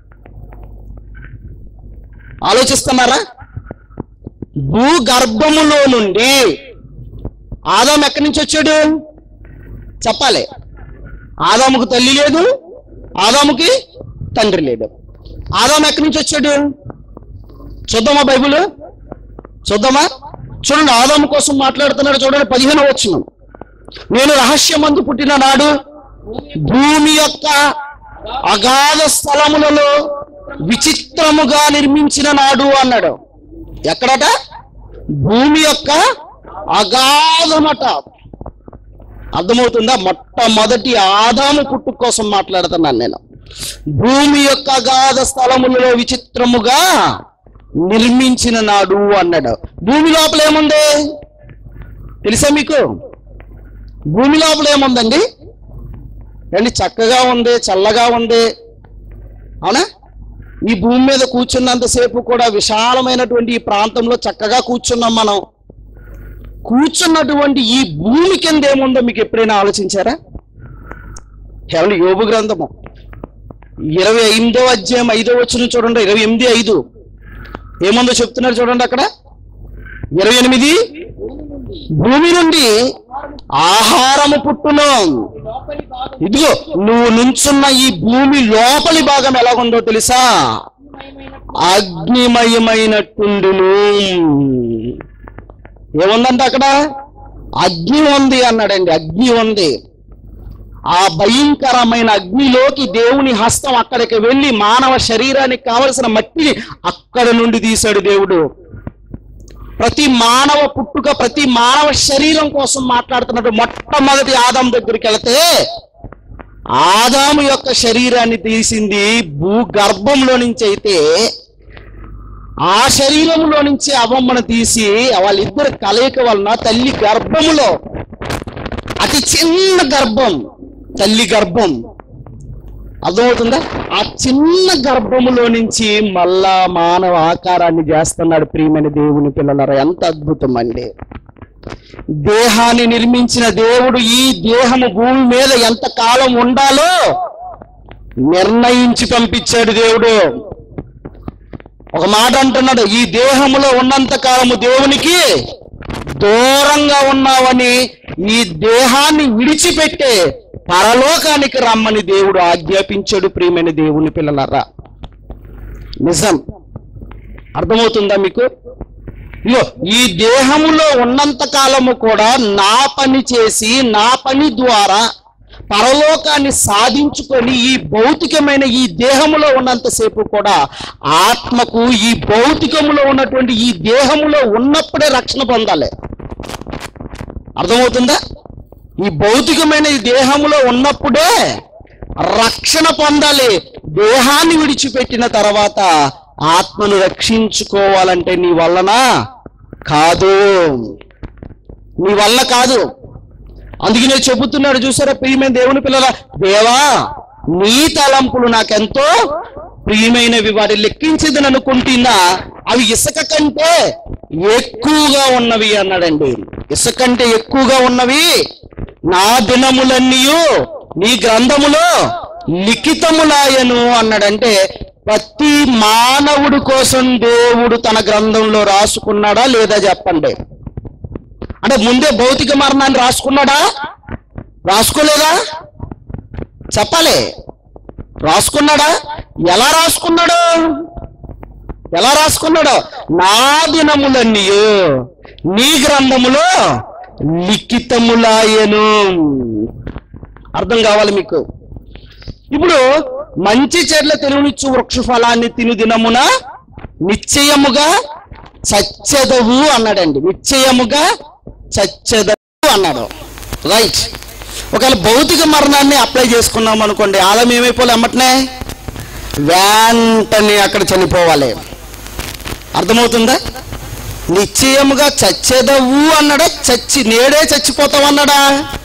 ఆలోచిస్తున్నారా భూగర్భములో నుండి ఆదాం ఎక్కడి నుంచి వచ్చాడు చెప్పాలి ఆదాముకు తల్లి లేదు ఆదాముకి తండ్రి లేదు ఆదాం ఎక్కడి నుంచి వచ్చాడు చూద్దామా బైబిల్ చూద్దామా చూడండి ఆదాము కోసం మాట్లాడుతున్నాడు చూడండి పదిహేను వచ్చిన నేను రహస్యమందు పుట్టిన నాడు భూమి యొక్క అగాధ స్థలములలో విచిత్రముగా నిర్మించిన నాడు అన్నాడు ఎక్కడట భూమి యొక్క అగాధమట అర్థమవుతుందా మొట్టమొదటి ఆదాము పుట్టు కోసం మాట్లాడుతున్నాను నేను భూమి యొక్క అగాధ స్థలములలో విచిత్రముగా నిర్మించిన నాడు అన్నాడు భూమి లోపల ఏముంది తెలుసా మీకు భూమి లోపల ఏముందండి అండి చక్కగా ఉంది చల్లగా ఉంది అవునా ఈ భూమి మీద కూర్చున్నంతసేపు కూడా విశాలమైనటువంటి ఈ ప్రాంతంలో చక్కగా కూర్చున్నాం మనం కూర్చున్నటువంటి ఈ భూమి కింద ఏముందో మీకు ఎప్పుడైనా ఆలోచించారా కేవలం యోగు గ్రంథము ఇరవై ఎనిమిదో అధ్యాయం ఐదో వచ్చిన చూడండి ఇరవై ఎనిమిది ఐదు ఏముందో చెప్తున్నారు చూడండి అక్కడ ఇరవై ఎనిమిది భూమి నుండి ఆహారము పుట్టును లోపలి భాగం ఇదిగో నువ్వు నుంచున్న ఈ భూమి లోపలి భాగం ఎలాగుందో తెలుసా అగ్నిమయమైనట్టుండును ఏముందంటే అక్కడ అగ్ని ఉంది అన్నాడండి అగ్ని ఉంది ఆ భయంకరమైన అగ్నిలోకి దేవుని హస్తం అక్కడికి వెళ్ళి మానవ శరీరానికి కావలసిన మట్టిని అక్కడ నుండి తీశాడు దేవుడు ప్రతి మానవ పుట్టుక ప్రతి మానవ శరీరం కోసం మాట్లాడుతున్నట్టు మొట్టమొదటి ఆదాం దగ్గరికి వెళితే ఆదాము యొక్క శరీరాన్ని తీసింది భూగర్భంలో నుంచి అయితే ఆ శరీరంలో నుంచి అవమ్మను తీసి వాళ్ళిద్దరు కలయిక వలన తల్లి గర్భములో అతి చిన్న గర్భం తల్లి గర్భం అర్థమవుతుందా ఆ చిన్న గర్భములో నుంచి మళ్ళా మానవ ఆకారాన్ని చేస్తున్నాడు ప్రియమైన దేవుని పిల్లలరా ఎంత అద్భుతం అండి దేహాన్ని నిర్మించిన దేవుడు ఈ దేహము భూమి మీద ఎంత కాలం ఉండాలో నిర్ణయించి పంపించాడు దేవుడు ఒక మాట అంటున్నాడు ఈ దేహములో ఉన్నంత కాలము దేవునికి దూరంగా ఉన్నావని ఈ దేహాన్ని విడిచిపెట్టే పరలోకానికి రమ్మని దేవుడు ఆజ్ఞాపించాడు ప్రియమైన దేవుని పిల్లలరా నిజం అర్థమవుతుందా మీకు ఇగో ఈ దేహములో ఉన్నంత కాలము కూడా నా పని చేసి నా పని ద్వారా పరలోకాన్ని సాధించుకొని ఈ భౌతికమైన ఈ దేహములో ఉన్నంతసేపు కూడా ఆత్మకు ఈ భౌతికములో ఉన్నటువంటి ఈ దేహములో ఉన్నప్పుడే రక్షణ పొందాలి అర్థమవుతుందా ఈ భౌతికమైన ఈ దేహములో ఉన్నప్పుడే రక్షణ పొందాలి దేహాన్ని విడిచిపెట్టిన తర్వాత ఆత్మను రక్షించుకోవాలంటే నీ వలన కాదు నీ వల్ల కాదు అందుకనే చెబుతున్నాడు చూసారా ప్రియమైన దేవుని పిల్లల దేవా నీ తలంపులు నాకెంతో ప్రియమైనవి వాటి లెక్కించదని అనుకుంటున్నా అవి ఇసుక కంటే ఎక్కువగా ఉన్నవి అన్నాడండి ఇసుక కంటే ఎక్కువగా ఉన్నవి నా దినములన్నీయు నీ గ్రంథములో లిఖితములాయను అన్నాడంటే ప్రతి మానవుడి కోసం దేవుడు తన గ్రంథంలో రాసుకున్నాడా లేదా చెప్పండి అంటే ముందే భౌతిక మరణాన్ని రాసుకున్నాడా రాసుకోలేదా చెప్పాలి రాసుకున్నాడా ఎలా రాసుకున్నాడు ఎలా రాసుకున్నాడు నా దినములన్నీయు నీ గ్రంథములో లిఖితములాయను అర్థం కావాలి మీకు ఇప్పుడు మంచి చెట్ల తెలుగునిచ్చు వృక్ష ఫలాన్ని తిను దినమున నిశ్చయముగా చచ్చెదవు అన్నాడండి నిశ్చయముగా చచ్చెదవు అన్నాడు రైట్ ఒకవేళ భౌతిక మరణాన్ని అప్లై చేసుకున్నాం అనుకోండి ఆలం ఏమైపోలే అమ్మటనే వెంటనే అక్కడ చనిపోవాలి అర్థమవుతుందా నిశ్చయముగా చచ్చేదవు అన్నాడా చచ్చి నేడే చచ్చిపోతావు అన్నాడా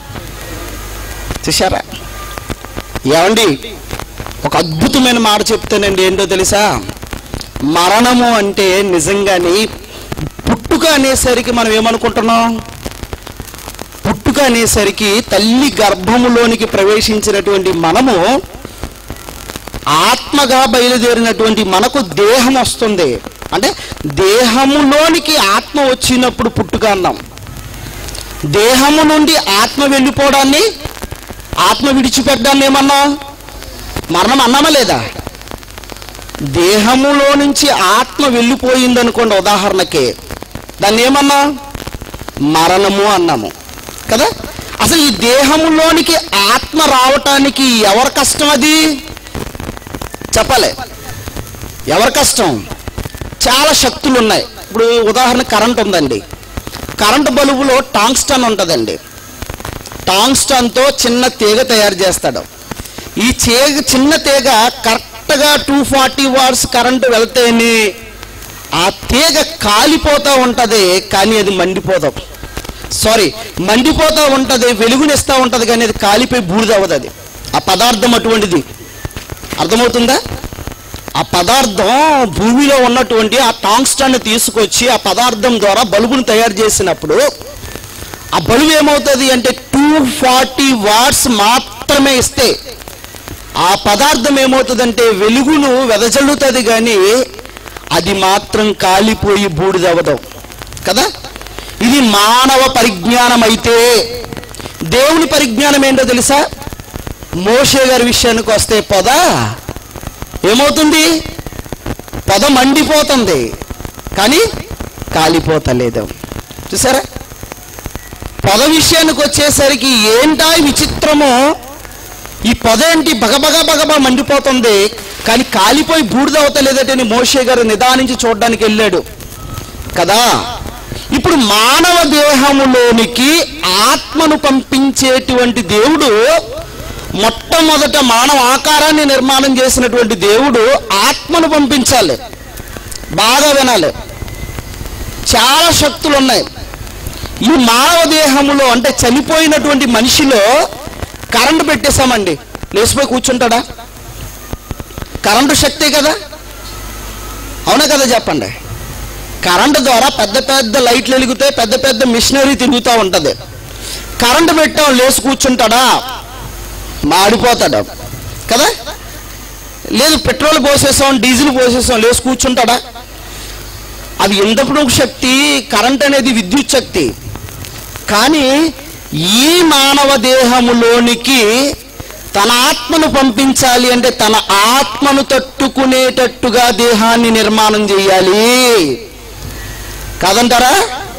చూశారా ఏమండి ఒక అద్భుతమైన మాట చెప్తానండి ఏంటో తెలుసా మరణము అంటే నిజంగాని పుట్టుక అనేసరికి మనం ఏమనుకుంటున్నాం పుట్టుక అనేసరికి తల్లి గర్భములోనికి ప్రవేశించినటువంటి మనము ఆత్మగా బయలుదేరినటువంటి మనకు దేహం వస్తుంది అంటే దేహములోనికి ఆత్మ వచ్చినప్పుడు పుట్టుక అన్నాం దేహము నుండి ఆత్మ వెళ్ళిపోవడాన్ని ఆత్మ విడిచిపెట్టడాన్ని ఏమన్నా మరణం అన్నామా లేదా దేహములో నుంచి ఆత్మ వెళ్ళిపోయిందనుకోండి ఉదాహరణకి దాన్ని ఏమన్నా మరణము అన్నాము కదా అసలు ఈ దేహములోనికి ఆత్మ రావటానికి ఎవరి కష్టం అది చెప్పాలి ఎవరి కష్టం చాలా శక్తులు ఉన్నాయి ఇప్పుడు ఉదాహరణ కరెంట్ ఉందండి కరెంట్ బల్బులో టాంగ్స్టన్ ఉంటుందండి టాంగ్స్టన్తో చిన్న తీగ తయారు చేస్తాడు ఈ తీగ చిన్న తీగ కరెక్ట్గా టూ ఫార్టీ వాట్స్ కరెంటు వెళ్తేనే ఆ తీగ కాలిపోతూ ఉంటుంది కానీ అది మండిపోతాం సారీ మండిపోతూ ఉంటుంది వెలుగునిస్తూ ఉంటుంది కానీ అది కాలిపోయి బూడిద అవ్వదు అది ఆ పదార్థం అటువంటిది అర్థమవుతుందా ఆ పదార్థం భూమిలో ఉన్నటువంటి ఆ టాంగ్స్టాన్ని తీసుకొచ్చి ఆ పదార్థం ద్వారా బల్బును తయారు చేసినప్పుడు ఆ బల్బు ఏమవుతుంది అంటే టూ ఫార్టీ వాట్స్ మాత్రమే ఇస్తే ఆ పదార్థం ఏమవుతుందంటే వెలుగును వెదజల్లుతుంది కానీ అది మాత్రం కాలిపోయి బూడిదవదు కదా ఇది మానవ పరిజ్ఞానం అయితే దేవుని పరిజ్ఞానం ఏంటో తెలుసా మోషే గారి విషయానికి వస్తే పొద ఏమవుతుంది పొద మండిపోతుంది కానీ కాలిపోతలేదు చూసారా పొద విషయానికి వచ్చేసరికి ఏంటా ఈ విచిత్రము ఈ పొద ఏంటి బగబగ బగబా మండిపోతుంది కానీ కాలిపోయి బూడిదవుతలేదటని మోషే గారు నిదానించి చూడడానికి వెళ్ళాడు కదా ఇప్పుడు మానవ దేహములోనికి ఆత్మను పంపించేటువంటి దేవుడు మొట్టమొదట మానవ ఆకారాన్ని నిర్మాణం చేసినటువంటి దేవుడు ఆత్మను పంపించాలి బాగా వినాలి చాలా శక్తులు ఉన్నాయి ఈ మానవ దేహములో అంటే చనిపోయినటువంటి మనిషిలో కరెంటు పెట్టేశామండి లేచిపోయి కూర్చుంటాడా కరెంటు శక్తే కదా అవునా కదా చెప్పండి కరెంటు ద్వారా పెద్ద పెద్ద లైట్లు వెలుగుతాయి పెద్ద పెద్ద మిషనరీ తిరుగుతూ ఉంటుంది కరెంటు పెట్టాం లేచి కూర్చుంటాడా మాడిపోతాడు కదా లేదు పెట్రోల్ పోసేసాం డీజిల్ పోసేసాం లేచి కూర్చుంటాడా అది ఇంతప్పుడు శక్తి కరెంట్ అనేది విద్యుత్ శక్తి కానీ ఈ మానవ దేహములోనికి తన ఆత్మను పంపించాలి అంటే తన ఆత్మను తట్టుకునేటట్టుగా దేహాన్ని నిర్మాణం చేయాలి కాదంటారా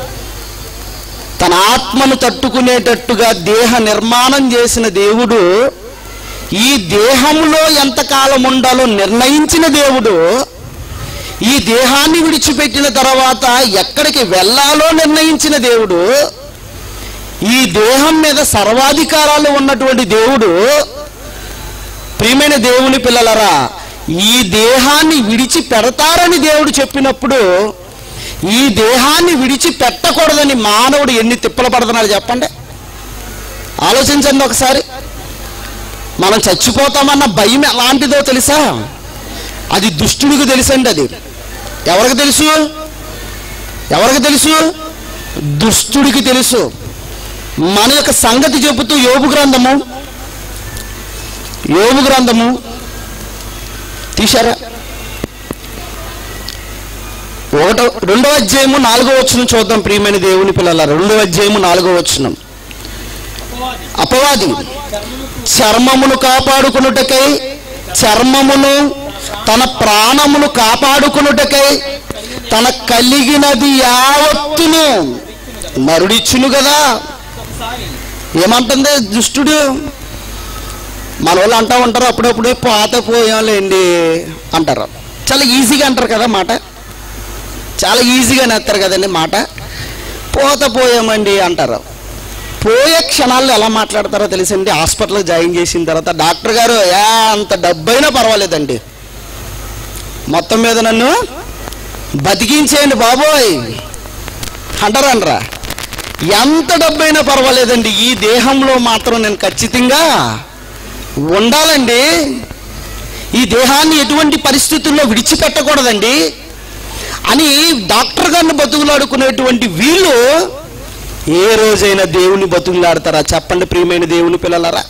తన ఆత్మను తట్టుకునేటట్టుగా దేహ నిర్మాణం చేసిన దేవుడు ఈ దేహంలో ఎంతకాలం ఉండాలో నిర్ణయించిన దేవుడు ఈ దేహాన్ని విడిచిపెట్టిన తర్వాత ఎక్కడికి వెళ్ళాలో నిర్ణయించిన దేవుడు ఈ దేహం మీద సర్వాధికారాలు ఉన్నటువంటి దేవుడు ప్రియమైన దేవుని పిల్లలరా ఈ దేహాన్ని విడిచి పెడతారని దేవుడు చెప్పినప్పుడు ఈ దేహాన్ని విడిచి పెట్టకూడదని మానవుడు ఎన్ని తిప్పలు పడుతున్నాడు చెప్పండి ఆలోచించండి ఒకసారి మనం చచ్చిపోతామన్న భయం ఎలాంటిదో తెలుసా అది దుష్టుడికి తెలుసండి అది ఎవరికి తెలుసు ఎవరికి తెలుసు దుష్టుడికి తెలుసు మన యొక్క సంగతి చెబుతూ యోగు గ్రంథము యోగు గ్రంథము తీశారా ఒకటో రెండో అధ్యాయము నాలుగో వచ్చిన చూద్దాం ప్రియమైన దేవుని పిల్లల రెండో అధ్యాయము నాలుగో వచ్చిన అపవాది అపవాది చర్మముకు చర్మమును కాపాడుకునుటకై చర్మమును తన ప్రాణమును కాపాడుకునుటకై తన కలిగినది యావత్తును నరుడిచ్చును కదా ఒకసారి ఏమంటుంది దుష్టుడు మన వాళ్ళు అంటా ఉంటారు అప్పుడప్పుడు పాత పోయాంలేండి అంటారు చాలా ఈజీగా అంటారు కదా మాట చాలా ఈజీగా నేస్తారు కదండి మాట పోత పోయామండి అంటారు పోయే క్షణాల్లో ఎలా మాట్లాడతారో తెలిసింది హాస్పిటల్లో జాయిన్ చేసిన తర్వాత డాక్టర్ గారు ఏ అంత డబ్బైనా పర్వాలేదండి మొత్తం మీద నన్ను బతికించేయండి బాబోయ్ అంటారనరా ఎంత డబ్బైనా పర్వాలేదండి ఈ దేహంలో మాత్రం నేను ఖచ్చితంగా ఉండాలండి ఈ దేహాన్ని ఎటువంటి పరిస్థితుల్లో విడిచిపెట్టకూడదండి అని డాక్టర్ గారిని బతుకులాడుకునేటువంటి వీళ్ళు ఏ రోజైనా దేవుని బతుకులాడతారా చెప్పండి ప్రియమైన దేవుని పిల్లలరా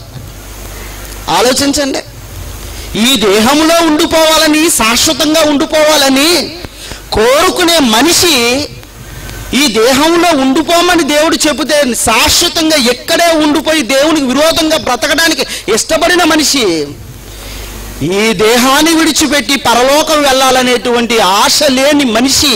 ఆలోచించండి ఈ దేహంలో ఉండిపోవాలని శాశ్వతంగా ఉండిపోవాలని కోరుకునే మనిషి ఈ దేహంలో ఉండిపోమని దేవుడు చెబితే శాశ్వతంగా ఎక్కడే ఉండిపోయి దేవునికి విరోధంగా బ్రతకడానికి ఇష్టపడిన మనిషి ఈ దేహాన్ని విడిచిపెట్టి పరలోకం వెళ్ళాలనేటువంటి ఆశ లేని మనిషి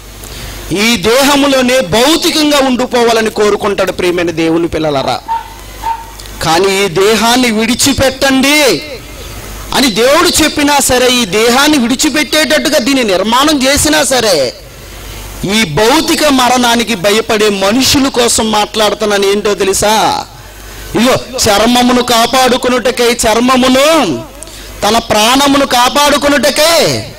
ఈ దేహములోనే భౌతికంగా ఉండిపోవాలని కోరుకుంటాడు ప్రియమైన దేవుని పిల్లలరా కానీ ఈ దేహాన్ని విడిచిపెట్టండి అని దేవుడు చెప్పినా సరే ఈ దేహాన్ని విడిచిపెట్టేటట్టుగా దీన్ని నిర్మాణం చేసినా సరే ఈ భౌతిక మరణానికి భయపడే మనుషుల కోసం మాట్లాడుతున్నాను ఏంటో తెలుసా ఇగో చర్మమును కాపాడుకున్నటకై చర్మమును తన ప్రాణమును కాపాడుకున్నటకే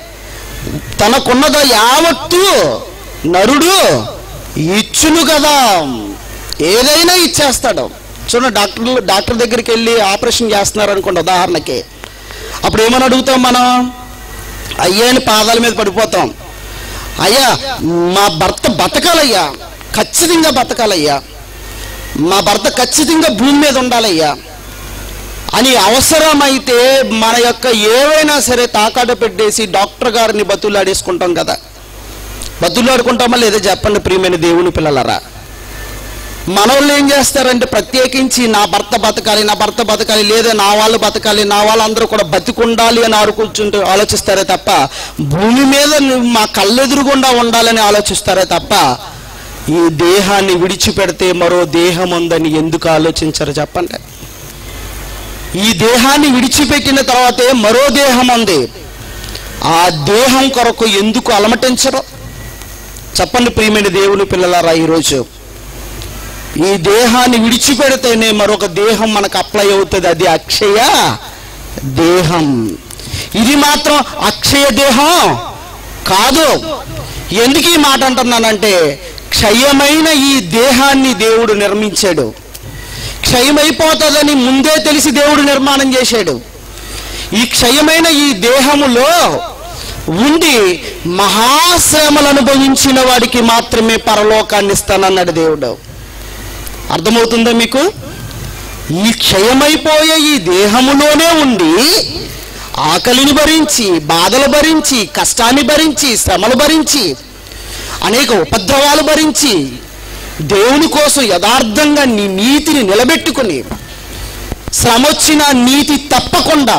తనకున్నదో యావత్తు నరుడు ఇచ్చును కదా ఏదైనా ఇచ్చేస్తాడు చూడండి డాక్టర్లు డాక్టర్ దగ్గరికి వెళ్ళి ఆపరేషన్ చేస్తున్నారు అనుకోండి ఉదాహరణకి అప్పుడు ఏమని అడుగుతాం మనం అయ్యాని పాదాల మీద పడిపోతాం అయ్యా మా భర్త బతకాలయ్యా ఖచ్చితంగా బతకాలయ్యా మా భర్త ఖచ్చితంగా భూమి మీద ఉండాలయ్యా అని అవసరమైతే మన యొక్క ఏవైనా సరే తాకాట పెట్టేసి డాక్టర్ గారిని బతులాడేసుకుంటాం కదా బతులాడుకుంటామా లేదా చెప్పండి ప్రియమైన దేవుని పిల్లలరా మనోళ్ళు ఏం చేస్తారంటే ప్రత్యేకించి నా భర్త బతకాలి నా భర్త బతకాలి లేదా నా వాళ్ళు బతకాలి నా వాళ్ళందరూ కూడా బతికుండాలి అని ఆరుకూర్చుంటూ ఆలోచిస్తారే తప్ప భూమి మీద నువ్వు మా కళ్ళెదురుగుండా ఉండాలని ఆలోచిస్తారే తప్ప ఈ దేహాన్ని విడిచిపెడితే మరో దేహం ఉందని ఎందుకు ఆలోచించరు చెప్పండి ఈ దేహాన్ని విడిచిపెట్టిన తర్వాతే మరో దేహం ఉంది ఆ దేహం కొరకు ఎందుకు అలమటించరు చెప్పండి ప్రియమైన దేవుని పిల్లలారా ఈరోజు ఈ దేహాన్ని విడిచిపెడితేనే మరొక దేహం మనకు అప్లై అవుతుంది అది అక్షయ దేహం ఇది మాత్రం అక్షయ దేహం కాదు ఎందుకు ఈ మాట అంటున్నానంటే క్షయమైన ఈ దేహాన్ని దేవుడు నిర్మించాడు క్షయమైపోతుందని ముందే తెలిసి దేవుడు నిర్మాణం చేశాడు ఈ క్షయమైన ఈ దేహములో ఉండి మహాశ్రమలు అనుభవించిన వాడికి మాత్రమే పరలోకాన్ని ఇస్తానన్నాడు దేవుడు అర్థమవుతుందా మీకు ఈ క్షయమైపోయే ఈ దేహములోనే ఉండి ఆకలిని భరించి బాధలు భరించి కష్టాన్ని భరించి శ్రమలు భరించి అనేక ఉపద్రవాలు భరించి దేవుని కోసం యథార్థంగా నీ నీతిని నిలబెట్టుకుని శ్రమ వచ్చిన నీతి తప్పకుండా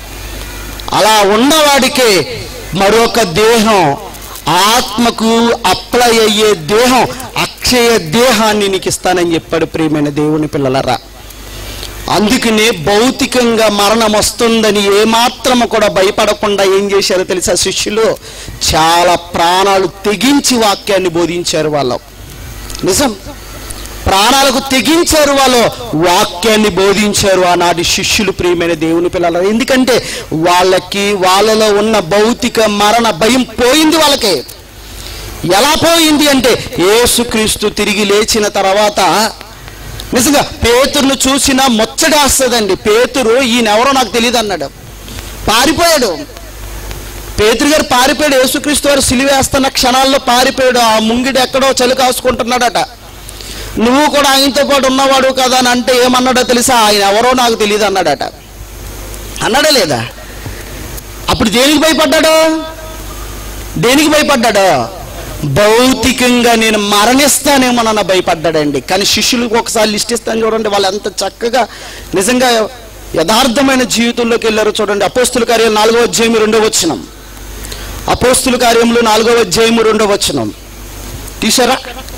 అలా ఉన్నవాడికే మరొక దేహం ఆత్మకు అప్లై అయ్యే దేహం అక్షయ దేహాన్ని నీకు ఇస్తానని చెప్పాడు ప్రియమైన దేవుని పిల్లలరా అందుకనే భౌతికంగా మరణం వస్తుందని ఏమాత్రము కూడా భయపడకుండా ఏం చేశారో తెలుసా శిష్యులు చాలా ప్రాణాలు తెగించి వాక్యాన్ని బోధించారు వాళ్ళు నిజం ప్రాణాలకు తెగించారు వాళ్ళు వాక్యాన్ని బోధించారు ఆనాటి శిష్యులు ప్రియమైన దేవుని పిల్లలు ఎందుకంటే వాళ్ళకి వాళ్ళలో ఉన్న భౌతిక మరణ భయం పోయింది వాళ్ళకి ఎలా పోయింది అంటే యేసుక్రీస్తు తిరిగి లేచిన తర్వాత నిజంగా పేతురును చూసినా ముచ్చటేస్తుందండి పేతురు ఈయనెవరో నాకు తెలియదు అన్నాడు పారిపోయాడు పేతురు గారు పారిపోయాడు యేసుక్రీస్తు వారు సిలివేస్తున్న క్షణాల్లో పారిపోయాడు ఆ ముంగిడు ఎక్కడో చలి కాసుకుంటున్నాడట నువ్వు కూడా ఆయనతో పాటు ఉన్నవాడు కదా అని అంటే ఏమన్నాడో తెలుసా ఆయన ఎవరో నాకు తెలియదు అన్నాడట అన్నాడా లేదా అప్పుడు దేనికి భయపడ్డాడు దేనికి భయపడ్డాడు భౌతికంగా నేను మరణిస్తానేమోనన్న భయపడ్డాడండి కానీ శిష్యులకు ఒకసారి లిస్ట్ ఇస్తాను చూడండి వాళ్ళు ఎంత చక్కగా నిజంగా యథార్థమైన జీవితంలోకి వెళ్ళారు చూడండి అపోస్తుల కార్యం నాలుగో అధ్యాయం రెండో వచ్చినం అపోస్తుల కార్యములు నాలుగో అధ్యాయం రెండో వచ్చినం తీసారా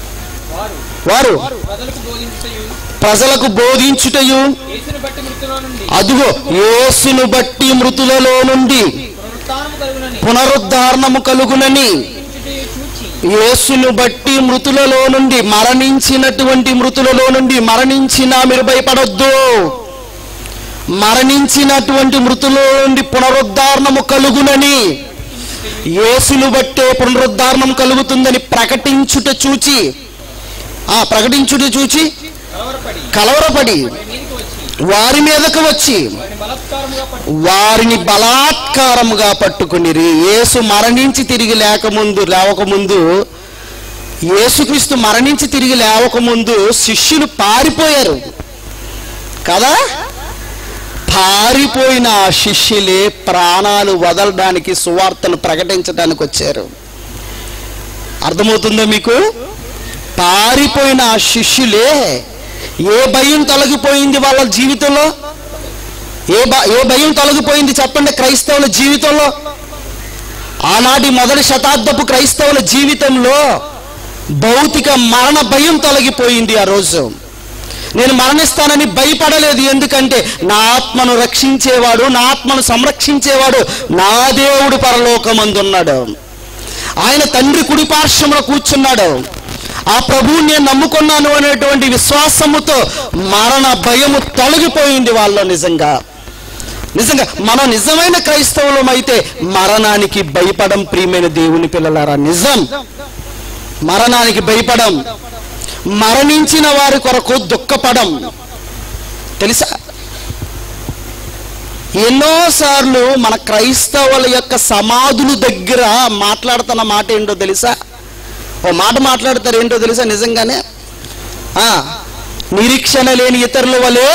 వారు వారు వారు ప్రజలకు బోధించయు ప్రజలకు బోధించుటయు యేసుని బట్టి మృతుల నుండి అదుగో యేసును బట్టి మృతులలో నుండి పునరుత్థానము కలుగునని పునరుద్ధారణము కలుగునని బోధించుటయు చూచి యేసును బట్టి మృతులలో నుండి మరణించినటువంటి మృతులలో నుండి మరణించినా మీరు భయపడొద్దు మరణించినటువంటి మృతులలో నుండి పునరుద్ధారణము కలుగునని యేసును బట్టే పునరుద్ధారణం కలుగుతుందని ప్రకటించుట చూచి ఆ ప్రకటించుట చూచి కలవరపడి కలవరపడి వారి మీదకి వచ్చి వారి మీదకు వచ్చి వారిని బలాత్కారముగా పట్టు వారిని బలాత్కారముగా పట్టుకునిరి యేసు మరణించి తిరిగి లేకముందు లేవకముందు యేసుక్రీస్తు మరణించి తిరిగి లేవకముందు శిష్యులు పారిపోయారు కదా పారిపోయిన ఆ శిష్యులే ప్రాణాలు వదలడానికి సువార్తను ప్రకటించడానికి వచ్చారు అర్థమవుతుందా మీకు పారిపోయిన ఆ శిష్యులే ఏ భయం తొలగిపోయింది వాళ్ళ జీవితంలో ఏ భ- ఏ భయం తొలగిపోయింది చెప్పండి క్రైస్తవుల జీవితంలో ఆనాటి మొదటి శతాబ్దపు క్రైస్తవుల జీవితంలో భౌతిక మరణ భయం తొలగిపోయింది ఆ రోజు నేను మరణిస్తానని భయపడలేదు ఎందుకంటే నా ఆత్మను రక్షించేవాడు నా ఆత్మను సంరక్షించేవాడు నా దేవుడు పరలోకమందున్నాడు ఆయన తండ్రి కుడి పార్శ్వములో కూర్చున్నాడు ఆ ప్రభువుని నేను నమ్ముకున్నాను అనేటువంటి విశ్వాసముతో మరణ భయము తొలగిపోయింది వాళ్ళలో నిజంగా నిజంగా మనం నిజమైన క్రైస్తవులం అయితే మరణానికి భయపడం ప్రియమైన దేవుని పిల్లలారా నిజం మరణానికి భయపడం మరణించిన వారి కొరకు దుఃఖపడం తెలుసా ఎన్నోసార్లు మన క్రైస్తవుల యొక్క సమాధుల దగ్గర మాట్లాడుతున్న మాట ఏంటో తెలుసా ఓ మాట మాట్లాడతారు ఏంటో తెలుసా నిజంగానే ఆ, నిరీక్షణ లేని ఇతరుల వలె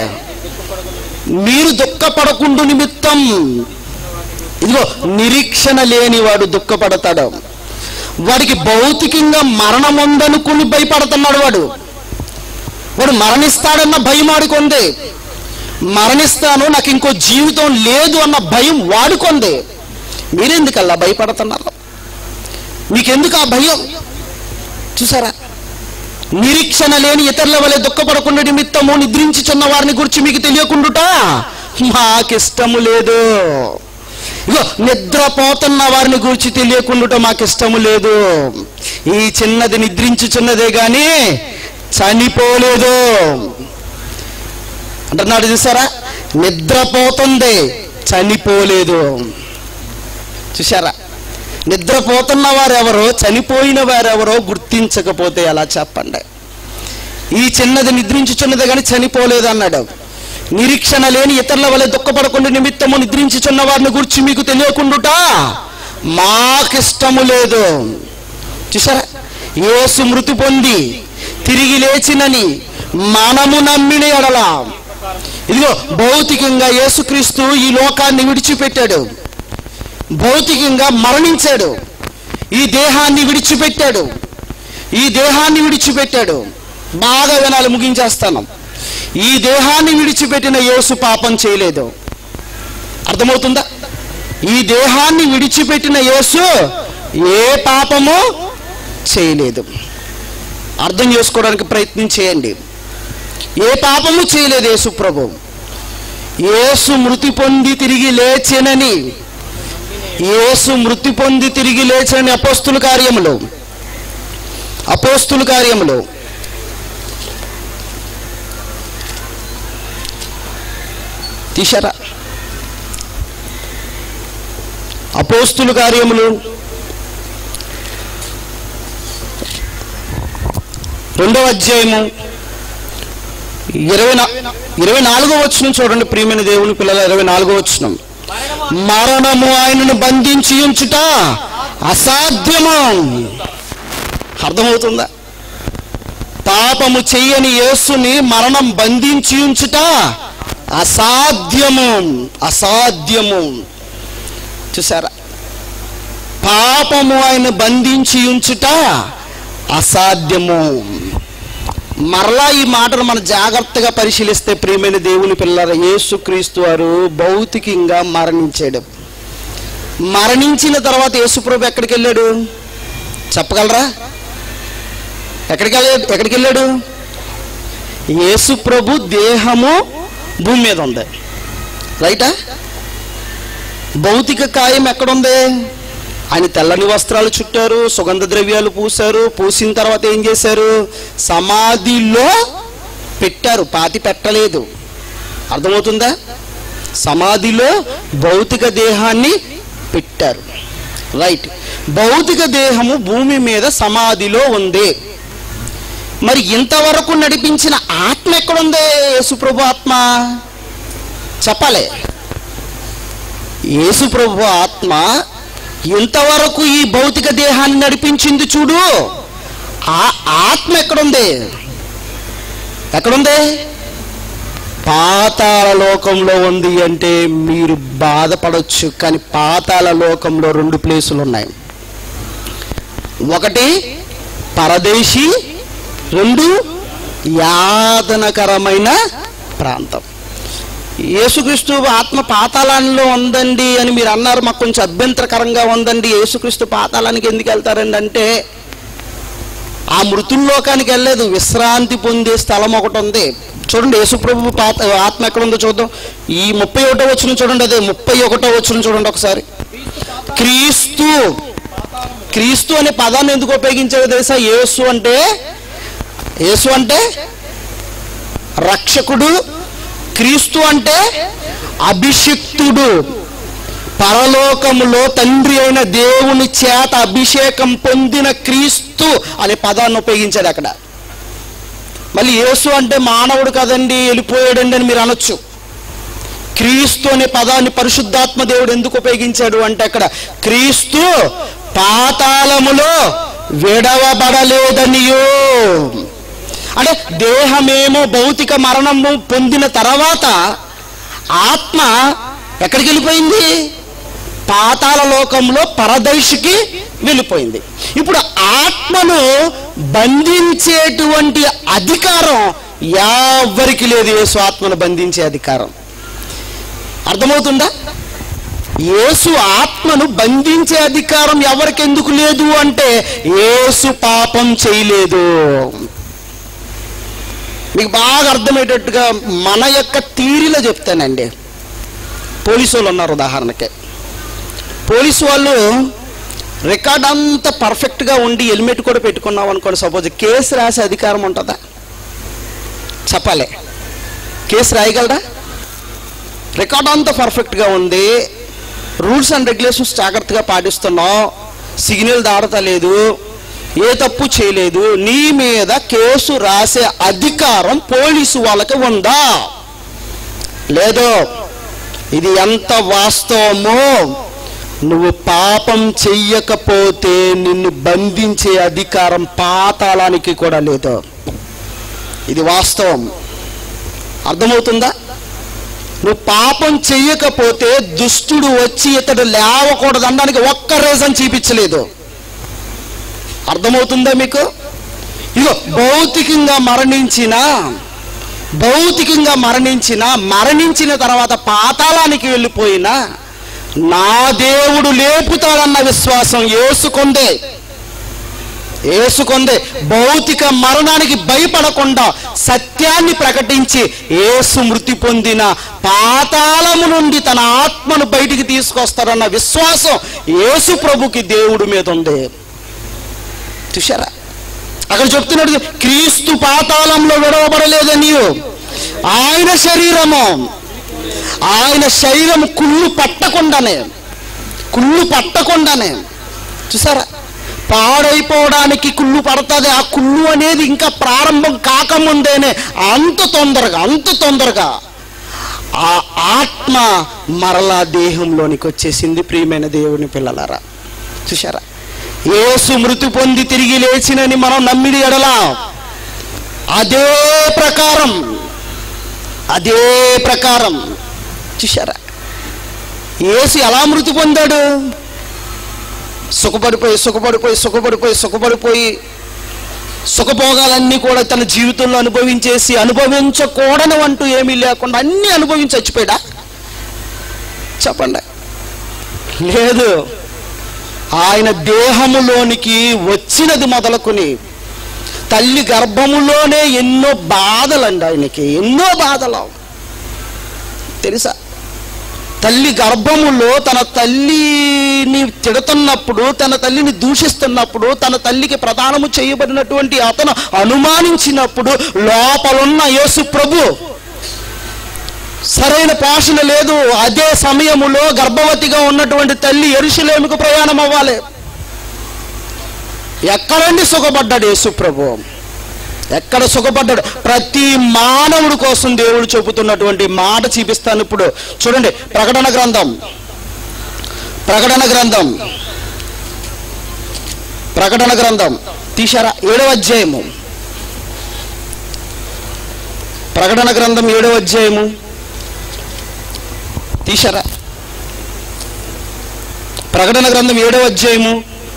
మీరు దుఃఖపడకుండు నిమిత్తం ఇదిగో నిరీక్షణ లేని వాడు దుఃఖపడతాడు వాడికి భౌతికంగా మరణం ఉందనుకుని భయపడుతున్నాడు వాడు వాడు మరణిస్తాడన్న భయం వాడికొంది మరణిస్తాను నాకు ఇంకో జీవితం లేదు అన్న భయం వాడుకొంది మీరెందుకు అలా భయపడుతున్నారు మీకెందుకు ఆ భయం చూసారా నిరీక్షణ లేని ఇతరుల వలె దుఃఖపడకుండా నిమిత్తము నిద్రించుచున్న వారిని గురించి మీకు తెలియకుండుట మాకిష్టము లేదు ఇగో నిద్రపోతున్న వారిని గురించి తెలియకుండుట మాకిష్టము లేదు ఈ చిన్నది నిద్రించుచున్నదే గాని చనిపోలేదు అంటున్నాడు చూసారా నిద్రపోతుంది చనిపోలేదు చూసారా నిద్రపోతున్న వారెవరో చనిపోయిన వారెవరో గుర్తించకపోతే ఎలా చెప్పండి ఈ చిన్నది నిద్రించుచున్నది కానీ చనిపోలేదు అన్నాడు నిరీక్షణ లేని ఇతరుల వల్ల దుఃఖపడకుండా నిమిత్తము నిద్రించుచున్న వారిని గురించి మీకు తెలియకుండుట మాకిష్టము లేదు చూసారా యేసు మృతి పొంది తిరిగి లేచినని మనము నమ్మిన ఎడల ఇదిగో భౌతికంగా యేసుక్రీస్తు ఈ లోకాన్ని విడిచిపెట్టాడు భౌతికంగా మరణించాడు ఈ దేహాన్ని విడిచిపెట్టాడు ఈ దేహాన్ని విడిచిపెట్టాడు బాగా వినాలి ముగించేస్తాను ఈ దేహాన్ని విడిచిపెట్టిన యేసు పాపం చేయలేదు అర్థమవుతుందా ఈ దేహాన్ని విడిచిపెట్టిన యేసు ఏ పాపము చేయలేదు అర్థం చేసుకోవడానికి ప్రయత్నం చేయండి ఏ పాపము చేయలేదు యేసు ప్రభు యేసు మృతి పొంది తిరిగి లేచెనని యేసు మృతి పొంది తిరిగి లేచని అపోస్తుల కార్యములు అపోస్తుల కార్యములు తీశారా అపోస్తుల కార్యములు రెండవ అధ్యాయము ఇరవై నా ఇరవై నాలుగో వచ్చిన చూడండి ప్రియమైన దేవుని పిల్లల ఇరవై నాలుగో వచ్చినాం మరణము ఆయనను బంధించి ఉంచుట అసాధ్యము అర్థమవుతుందా పాపము చెయ్యని యేసుని మరణం బంధించి ఉంచుట అసాధ్యము అసాధ్యము చూసారా పాపము ఆయన బంధించి ఉంచుట అసాధ్యము మరలా ఈ మాటను మనం జాగ్రత్తగా పరిశీలిస్తే ప్రియమైన దేవుని పిల్లల యేసుక్రీస్తు వారు భౌతికంగా మరణించాడు మరణించిన తర్వాత యేసుప్రభు ఎక్కడికి వెళ్ళాడు చెప్పగలరా ఎక్కడికి వెళ్ళాడు ఎక్కడికి వెళ్ళాడు యేసుప్రభు దేహము భూమి మీద ఉంది రైటా భౌతిక కాయం ఎక్కడుంది ఆయన తెల్లని వస్త్రాలు చుట్టారు సుగంధ ద్రవ్యాలు పూశారు పూసిన తర్వాత ఏం చేశారు సమాధిలో పెట్టారు పాతి పెట్టలేదు అర్థమవుతుందా సమాధిలో భౌతిక దేహాన్ని పెట్టారు రైట్ భౌతిక దేహము భూమి మీద సమాధిలో ఉంది మరి ఇంతవరకు నడిపించిన ఆత్మ ఎక్కడుంది యేసుప్రభు ఆత్మ చెప్పాలి యేసుప్రభు ఆత్మ ఇంతవరకు ఈ భౌతిక దేహాన్ని నడిపించింది చూడు ఆత్మ ఎక్కడుంది ఎక్కడుంది పాతాళ లోకంలో ఉంది అంటే మీరు బాధపడొచ్చు కానీ పాతాళ లోకంలో రెండు ప్లేసులు ఉన్నాయి ఒకటి పరదేశి రెండు యాతనకరమైన ప్రాంతం యేసుక్రీస్తు ఆత్మ పాతాళంలో ఉందండి అని మీరు అన్నారు మాకు కొంచెం అభ్యంతరకరంగా ఉందండి యేసుక్రీస్తు పాతాళానికి ఎందుకు వెళ్తారండి అంటే ఆ మృతుల్లోకానికి వెళ్ళలేదు విశ్రాంతి పొందే స్థలం ఒకటి ఉంది చూడండి యేసుప్రభు పాత ఆత్మ ఎక్కడ ఉందో చూద్దాం ఈ ముప్పై ఒకటో వచ్చిన చూడండి అదే ముప్పై ఒకటో వచ్చిన చూడండి ఒకసారి క్రీస్తు క్రీస్తు అనే పదాన్ని ఎందుకు ఉపయోగించాడో తెలుసా యేసు అంటే యేసు అంటే రక్షకుడు క్రీస్తు అంటే అభిషిక్తుడు పరలోకములో తండ్రి అయిన దేవుని చేత అభిషేకం పొందిన క్రీస్తు అనే పదాన్ని ఉపయోగించాడు అక్కడ మళ్ళీ యేసు అంటే మానవుడు కదండి వెళ్ళిపోయాడండి అని మీరు అనొచ్చు క్రీస్తు అనే పదాన్ని పరిశుద్ధాత్మ దేవుడు ఎందుకు ఉపయోగించాడు అంటే అక్కడ క్రీస్తు పాతాళములో విడవబడలేదనియో అంటే దేహమేమో భౌతిక మరణము పొందిన తర్వాత ఆత్మ ఎక్కడికి వెళ్ళిపోయింది పాతాళ లోకంలో పరదైషికి వెళ్ళిపోయింది ఇప్పుడు ఆత్మను బంధించేటువంటి అధికారం ఎవరికి లేదు యేసు ఆత్మను బంధించే అధికారం అర్థమవుతుందా యేసు ఆత్మను బంధించే అధికారం ఎవరికి ఎందుకు లేదు అంటే యేసు పాపం చేయలేదు మీకు బాగా అర్థమయ్యేటట్టుగా మన యొక్క తీరిలో చెప్తానండి పోలీసు వాళ్ళు ఉన్నారు ఉదాహరణకి పోలీసు వాళ్ళు రికార్డ్ అంతా పర్ఫెక్ట్గా ఉండి హెల్మెట్ కూడా పెట్టుకున్నాం అనుకోండి సపోజ్ కేసు రాసే అధికారం ఉంటుందా చెప్పాలి కేసు రాయగలరా రికార్డ్ అంతా పర్ఫెక్ట్గా ఉంది రూల్స్ అండ్ రెగ్యులేషన్స్ జాగ్రత్తగా పాటిస్తున్నాం సిగ్నల్ దాడతలేదు ఏ తప్పు చేయలేదు నీ మీద కేసు రాసే అధికారం పోలీసు వాళ్ళకి ఉందా లేదో ఇది ఎంత వాస్తవమో నువ్వు పాపం చెయ్యకపోతే నిన్ను బంధించే అధికారం పాతాళానికి కూడా లేదు ఇది వాస్తవం అర్థమవుతుందా నువ్వు పాపం చెయ్యకపోతే దుష్టుడు వచ్చి ఇతడు లేవకూడదు అనడానికి ఒక్క రీజన్ చూపించలేదు అర్థమవుతుందా మీకు ఇగో భౌతికంగా మరణించిన భౌతికంగా మరణించిన మరణించిన తర్వాత పాతాళానికి వెళ్ళిపోయినా నా దేవుడు లేపుతాడన్న విశ్వాసం ఏసుకొందే ఏసుకొందే భౌతిక మరణానికి భయపడకుండా సత్యాన్ని ప్రకటించి ఏసు మృతి పొందిన పాతాళము నుండి తన ఆత్మను బయటికి తీసుకొస్తాడన్న విశ్వాసం యేసు ప్రభుకి దేవుడి మీద ఉంది చూశారా అక్కడ చెప్తున్నాడు క్రీస్తు పాతాళంలో విడవబడలేదని ఆయన శరీరము ఆయన శరీరం కుళ్ళు పట్టకుండానే కుళ్ళు పట్టకుండానే చూసారా పాడైపోవడానికి కుళ్ళు పడుతుంది ఆ కుళ్ళు అనేది ఇంకా ప్రారంభం కాకముందేనే అంత తొందరగా అంత తొందరగా ఆ ఆత్మ మరలా దేహంలోనికి వచ్చేసింది ప్రియమైన దేవుని పిల్లలారా చూశారా యేసు మృతి పొంది తిరిగి లేచినని మనం నమ్మిడి ఎడలా అదే ప్రకారం అదే ప్రకారం చూశారా యేసు ఎలా మృతి పొందాడు సుఖపడిపోయి సుఖపడిపోయి సుఖపడిపోయి సుఖపడిపోయి సుఖభోగాలన్నీ కూడా తన జీవితంలో అనుభవించేసి అనుభవించకూడని అంటూ ఏమీ లేకుండా అన్నీ అనుభవించి చచ్చిపోయాడా చెప్పండి లేదు ఆయన దేహములోనికి వచ్చినది మొదలుకొని తల్లి గర్భములోనే ఎన్నో బాధలండి ఆయనకి ఎన్నో బాధలు తెలుసా తల్లి గర్భములో తన తల్లిని తిడుతున్నప్పుడు తన తల్లిని దూషిస్తున్నప్పుడు తన తల్లికి ప్రదానము చేయబడినటువంటి అతను అనుమానించినప్పుడు లోపలున్న యేసు ప్రభు సరైన పోషణ లేదు అదే సమయములో గర్భవతిగా ఉన్నటువంటి తల్లి ఎరుషులేముకు ప్రయాణం అవ్వాలి ఎక్కడండి సుఖపడ్డాడు యేసు ప్రభు ఎక్కడ సుఖపడ్డాడు ప్రతి మానవుడి కోసం దేవుడు చెబుతున్నటువంటి మాట చూపిస్తాను ఇప్పుడు చూడండి ప్రకటన గ్రంథం ప్రకటన గ్రంథం ప్రకటన గ్రంథం తీశారా ఏడవ అధ్యాయము ప్రకటన గ్రంథం ఏడవ అధ్యాయము తీశారా ప్రకటన గ్రంథం ఏడవ అధ్యాయము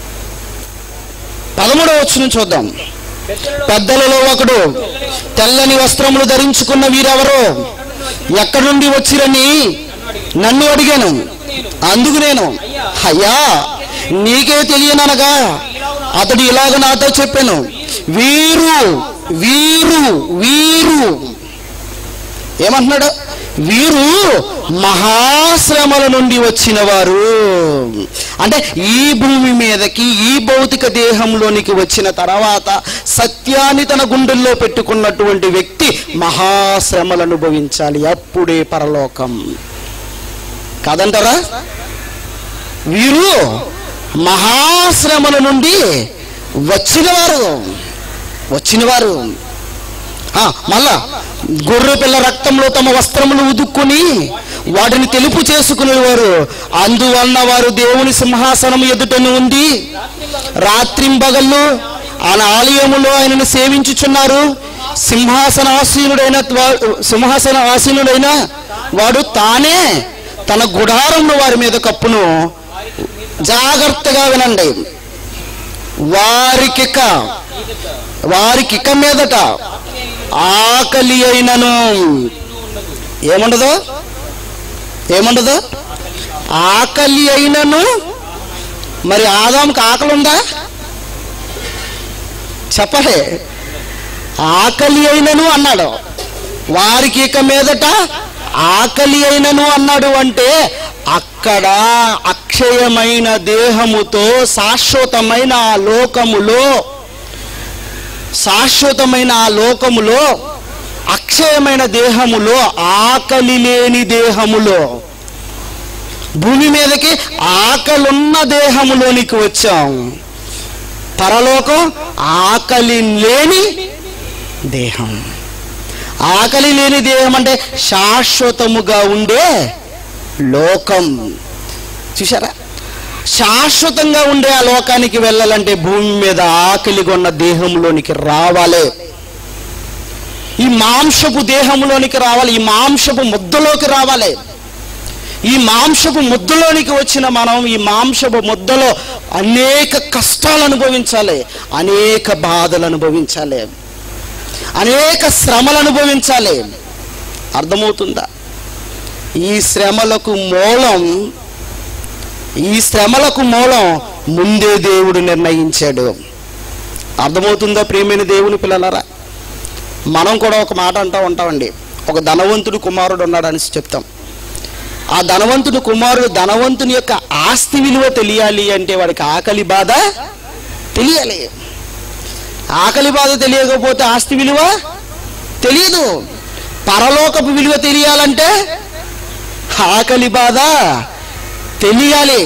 పదమూడవ వచ్చిన చూద్దాం పెద్దలలో పెద్దలలో ఒకడు తెల్లని వస్త్రములు ధరించుకున్న వీరెవరో ఎక్కడి నుండి వచ్చిరని నన్ను అడిగాను అందుకు నేను అయ్యా నీకే తెలియననగా అతడు ఇలాగ నాతో చెప్పాను వీరు వీరు వీరు ఏమంటున్నాడు వీరు మహాశ్రమల నుండి వచ్చిన వారు అంటే ఈ భూమి మీదకి ఈ భౌతిక దేహంలోనికి వచ్చిన తర్వాత సత్యాన్ని తన గుండెల్లో పెట్టుకున్నటువంటి వ్యక్తి మహాశ్రమలు అనుభవించాలి అప్పుడే పరలోకం కాదంటారా వీరు మహాశ్రమల నుండి వచ్చినవారు వచ్చినవారు ఆ, మళ్ళా గొర్రె పిల్ల రక్తంలో తమ వస్త్రములు ఉదుక్కుని వాటిని తెలుపు చేసుకునేవారు అందువలన వారు దేవుని సింహాసనం ఎదుటను ఉంది రాత్రింబగళ్ళు ఆయన ఆలయములో ఆయనను సేవించుచున్నారు సింహాసన ఆసీనుడైన త్వా- సింహాసన ఆసీనుడైన వాడు తానే తన గుడారంలో వారి మీద కప్పును జాగ్రత్తగా వినండి వారికిక వారికిక మీదట ఆకలి అయినను ఏముండదు ఏముండదు ఆకలి అయినను మరి ఆదాంకి ఆకలి ఉందా చెప్పలే ఆకలి అయినను అన్నాడు వారికి ఇక మీదట ఆకలి అయినను అన్నాడు అంటే అక్కడ అక్షయమైన దేహముతో శాశ్వతమైన ఆ లోకములో శాశ్వతమైన ఆ లోకములో అక్షయమైన దేహములో ఆకలి లేని దేహములో భూమి మీదకి ఆకలున్న దేహములోనికి వచ్చాం పరలోకం ఆకలి లేని దేహం ఆకలి లేని దేహం అంటే శాశ్వతముగా ఉండే లోకం చూసారా శాశ్వతంగా ఉండే ఆ లోకానికి వెళ్ళాలంటే భూమి మీద ఆకలి కొన్న దేహంలోనికి రావాలి ఈ మాంసపు దేహంలోనికి రావాలి ఈ మాంసపు ముద్దలోకి రావాలి ఈ మాంసపు ముద్దలోనికి వచ్చిన మనం ఈ మాంసపు ముద్దలో అనేక కష్టాలు అనుభవించాలి అనేక బాధలు అనుభవించాలి అనేక శ్రమలు అనుభవించాలి అర్థమవుతుందా ఈ శ్రమలకు మూలం ఈ శ్రమలకు మూలం ముందే దేవుడు నిర్ణయించాడు అర్థమవుతుందా ప్రియమైన దేవుని పిల్లలరా మనం కూడా ఒక మాట అంటూ ఉంటామండి ఒక ధనవంతుడు కుమారుడు ఉన్నాడని చెప్తాం ఆ ధనవంతుడు కుమారుడు ధనవంతుని యొక్క ఆస్తి విలువ తెలియాలి అంటే వాడికి ఆకలి బాధ తెలియాలి ఆకలి బాధ తెలియకపోతే ఆస్తి విలువ తెలియదు పరలోకపు విలువ తెలియాలంటే ఆకలి బాధ తెలియాలి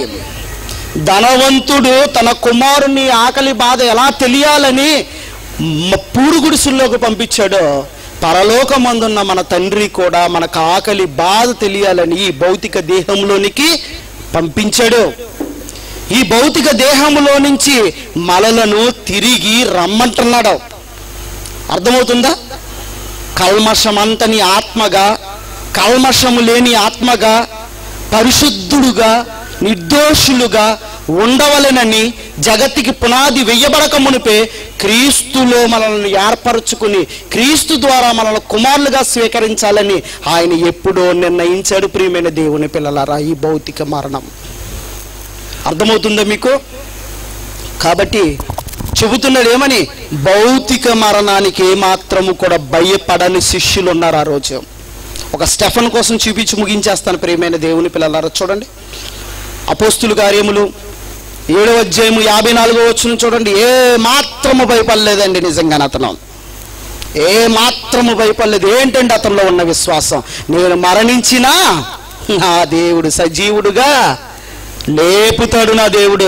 ధనవంతుడు తన కుమారుని ఆకలి బాధ ఎలా తెలియాలని మ- పూరు గుడిసుల్లోకి పంపించాడో పరలోకమందున్న మన తండ్రి కూడా మనకు ఆకలి బాధ తెలియాలని ఈ భౌతిక దేహంలోనికి పంపించాడు ఈ భౌతిక దేహంలో నుంచి మలలను తిరిగి రమ్మంటున్నాడు అర్థమవుతుందా కల్మషమంతని ఆత్మగా కల్మషము లేని ఆత్మగా పరిశుద్ధుడుగా నిర్దోషులుగా ఉండవలెనని జగత్తుకి పునాది వెయ్యబడక మునిపే క్రీస్తులో మనల్ని ఏర్పరచుకుని క్రీస్తు ద్వారా మనల్ని కుమారులుగా స్వీకరించాలని ఆయన ఎప్పుడో నిర్ణయించాడు ప్రియమైన దేవుని పిల్లలారా ఈ భౌతిక మరణం అర్థమవుతుందా మీకు కాబట్టి చెబుతున్నాడు ఏమని భౌతిక మరణానికి ఏమాత్రము కూడా భయపడని శిష్యులు ఉన్నారు ఆ రోజు ఒక స్టెఫన్ కోసం చూపించి ముగించేస్తాను ప్రియమైన దేవుని పిల్లలారా చూడండి అపోస్తులు కార్యములు ఏడవ అధ్యాయము యాభై నాలుగో వచ్చిన చూడండి ఏ మాత్రము భయపడలేదండి నిజంగా అతను ఏ మాత్రము భయపడలేదు ఏంటంటే అతనిలో ఉన్న విశ్వాసం నేను మరణించినా నా దేవుడు సజీవుడుగా లేపుతాడు నా దేవుడు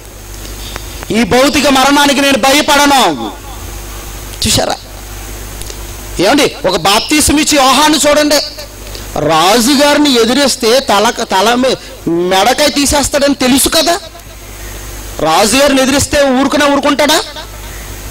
ఈ భౌతిక మరణానికి నేను భయపడను చూసారా ఏమండి ఒక బాప్తీసం ఇచ్చి యోహాను చూడండి రాజుగారిని ఎదిరిస్తే తల తల మీ- మెడకాయ తీసేస్తాడని తెలుసు కదా రాజుగారిని ఎదిరిస్తే ఊరుకునే ఊరుకుంటాడా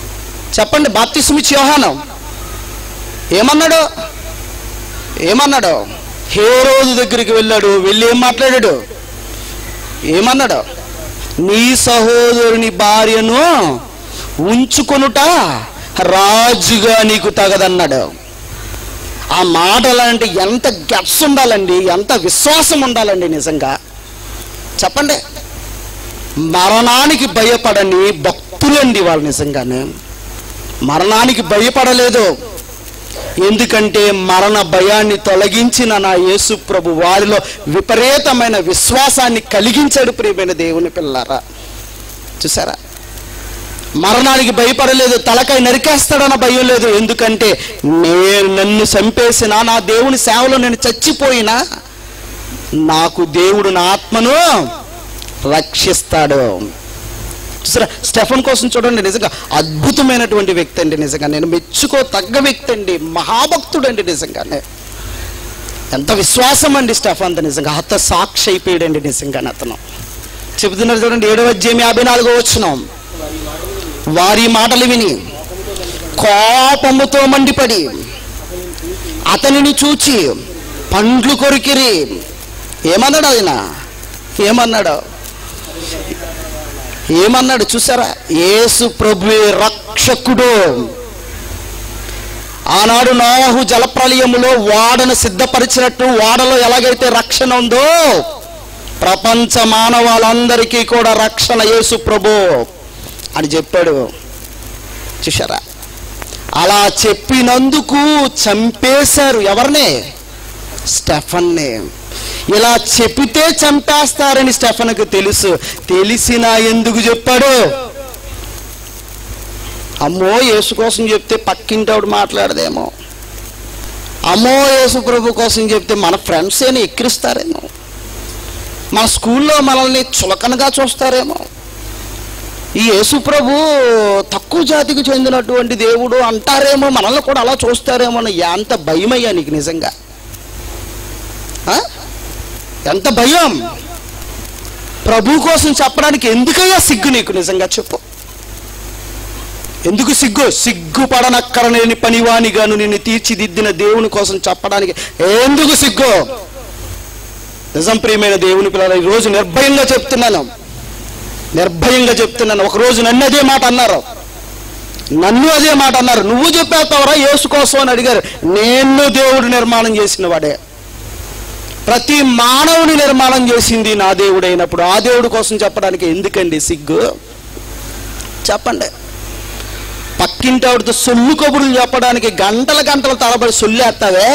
చెప్పండి బాప్తిస్మిచ్చి యోహానం ఏమన్నాడు ఏమన్నాడు హే రోజు దగ్గరికి వెళ్ళాడు వెళ్ళి ఏం మాట్లాడాడు ఏమన్నాడు నీ సహోదరుని భార్యను ఉంచుకొనుట రాజుగా నీకు తగదన్నాడు ఆ మాటలంటే ఎంత గట్స్ ఉండాలండి ఎంత విశ్వాసం ఉండాలండి నిజంగా చెప్పండి మరణానికి భయపడని భక్తులండి వాళ్ళు నిజంగానే మరణానికి భయపడలేదు ఎందుకంటే మరణ భయాన్ని తొలగించిన నా యేసు ప్రభు వారిలో విపరీతమైన విశ్వాసాన్ని కలిగించాడు ప్రియమైన దేవుని పిల్లారా చూసారా మరణానికి భయపడలేదు తలకాయ నరికేస్తాడన్న భయం లేదు ఎందుకంటే నేను నన్ను చంపేసిన నా దేవుని సేవలో నేను చచ్చిపోయినా నాకు దేవుడు నా ఆత్మను రక్షిస్తాడు చూసారా స్టెఫన్ కోసం చూడండి నిజంగా అద్భుతమైనటువంటి వ్యక్తి అండి నిజంగా నేను మెచ్చుకో తగ్గ వ్యక్తి అండి మహాభక్తుడు అండి నిజంగానే ఎంత విశ్వాసం అండి స్టెఫన్ నిజంగా హత సాక్షి అయిపోయాడండి నిజంగానే అతను చెబుతున్నారు చూడండి ఏడవ అధ్యాయం యాభై నాలుగో వచ్చినాం వారి మాటలు విని కోపముతో మండిపడి అతనిని చూచి పండ్లు కొరికిరి ఏమన్నాడు ఆయన ఏమన్నాడు ఏమన్నాడు చూసారా యేసు ప్రభువే రక్షకుడు ఆనాడు నోహు జలప్రలయములో వాడను సిద్ధపరిచినట్టు వాడలో ఎలాగైతే రక్షణ ఉందో ప్రపంచ మానవాళ్ళందరికీ కూడా రక్షణ యేసు ప్రభు అని చెప్పాడు చూసారా అలా చెప్పినందుకు చంపేశారు ఎవరిని స్టెఫన్ని ఇలా చెప్పితే చంపేస్తారని స్టెఫన్కు తెలుసు తెలిసినా ఎందుకు చెప్పాడు అమ్మో యేసు కోసం చెప్తే పక్కింటోడు మాట్లాడదేమో అమ్మో యేసు ప్రభు కోసం చెప్తే మన ఫ్రెండ్స్ ఏమి ఎక్కిరిస్తారేమో మన స్కూల్లో మనల్ని చులకనగా చూస్తారేమో ఈ యేసు ప్రభు తక్కువ జాతికి చెందినటువంటి దేవుడు అంటారేమో మనల్ని కూడా అలా చూస్తారేమో అని ఎంత భయమయ్యా నీకు నిజంగా ఆ? ఎంత భయం ప్రభు కోసం చెప్పడానికి ఎందుకయ్యా సిగ్గు నీకు నిజంగా చెప్పు ఎందుకు సిగ్గు సిగ్గుపడనక్కరలేని పనివానిగాను నిన్ను తీర్చిదిద్దిన దేవుని కోసం చెప్పడానికి ఎందుకు సిగ్గు నిజం ప్రియమైన దేవుని పిల్లలు ఈ రోజు నిర్భయంగా చెప్తున్నాను నిర్భయంగా చెప్తున్నాను ఒక రోజు నన్ను అదే మాట అన్నారు నన్ను అదే మాట అన్నారు నువ్వు చెప్పేస్తావరా యేసు కోసం అని అడిగారు నేను దేవుడు నిర్మాణం చేసిన వాడే ప్రతి మానవుని నిర్మాణం చేసింది నా దేవుడు అయినప్పుడు ఆ దేవుడు కోసం చెప్పడానికి ఎందుకండి సిగ్గు చెప్పండి పక్కింటి ఆవిడతో సొల్లు కబుర్లు చెప్పడానికి గంటల గంటల తరబడి సొల్లేస్తావే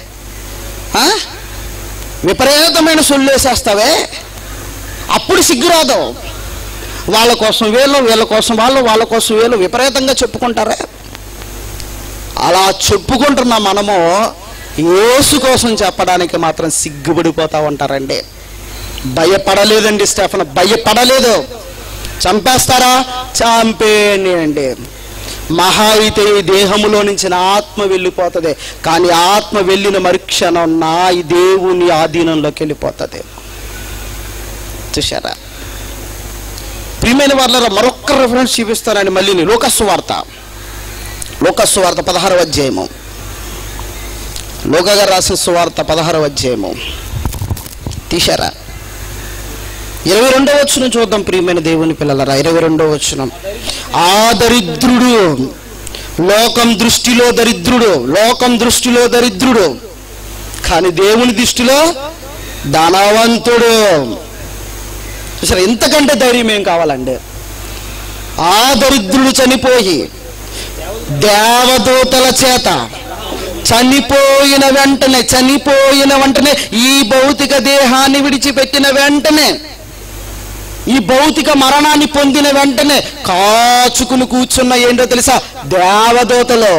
ఆ? విపరీతమైన సొల్లు వేసేస్తావే అప్పుడు సిగ్గు రాదు వాళ్ళ కోసం వీళ్ళు వీళ్ళ కోసం వాళ్ళు వాళ్ళ కోసం వీళ్ళు విపరీతంగా చెప్పుకుంటారే అలా చెప్పుకుంటున్న మనము యేసు కోసం చెప్పడానికి మాత్రం సిగ్గుపడిపోతా ఉంటారండి భయపడలేదండి స్టెఫన్ భయపడలేదు చంపేస్తారా చంపేయండి మహా అయితే ఈ దేహములో నుంచి నా ఆత్మ వెళ్ళిపోతుంది కానీ ఆత్మ వెళ్ళిన మరుక్షణం నా ఈ దేవుని ఆధీనంలోకి వెళ్ళిపోతుంది చూసారా ప్రియమైన వాళ్ళ మరొక్క రెఫరెన్స్ చూపిస్తానండి మళ్ళీ లోకస్సు వార్త లోకస్సు వార్త పదహారవ అధ్యాయము లోక గారు రాసిన సువార్త పదహారవ అధ్యాయము తీశారా ఇరవై రెండో వచ్చిన చూద్దాం ప్రియమైన దేవుని పిల్లలరా ఇరవై రెండో వచ్చిన ఆ దరిద్రుడు లోకం దృష్టిలో దరిద్రుడు లోకం దృష్టిలో దరిద్రుడు కానీ దేవుని దృష్టిలో ధనవంతుడు చూసారా ఇంతకంటే ధైర్యం ఏం కావాలండి ఆ దరిద్రుడు చనిపోయి దేవదూతల చేత చనిపోయిన వెంటనే చనిపోయిన వెంటనే ఈ భౌతిక దేహాన్ని విడిచిపెట్టిన వెంటనే ఈ భౌతిక మరణాన్ని పొందిన వెంటనే కాచుకుని కూర్చున్న ఏంటో తెలుసా దేవదూతలో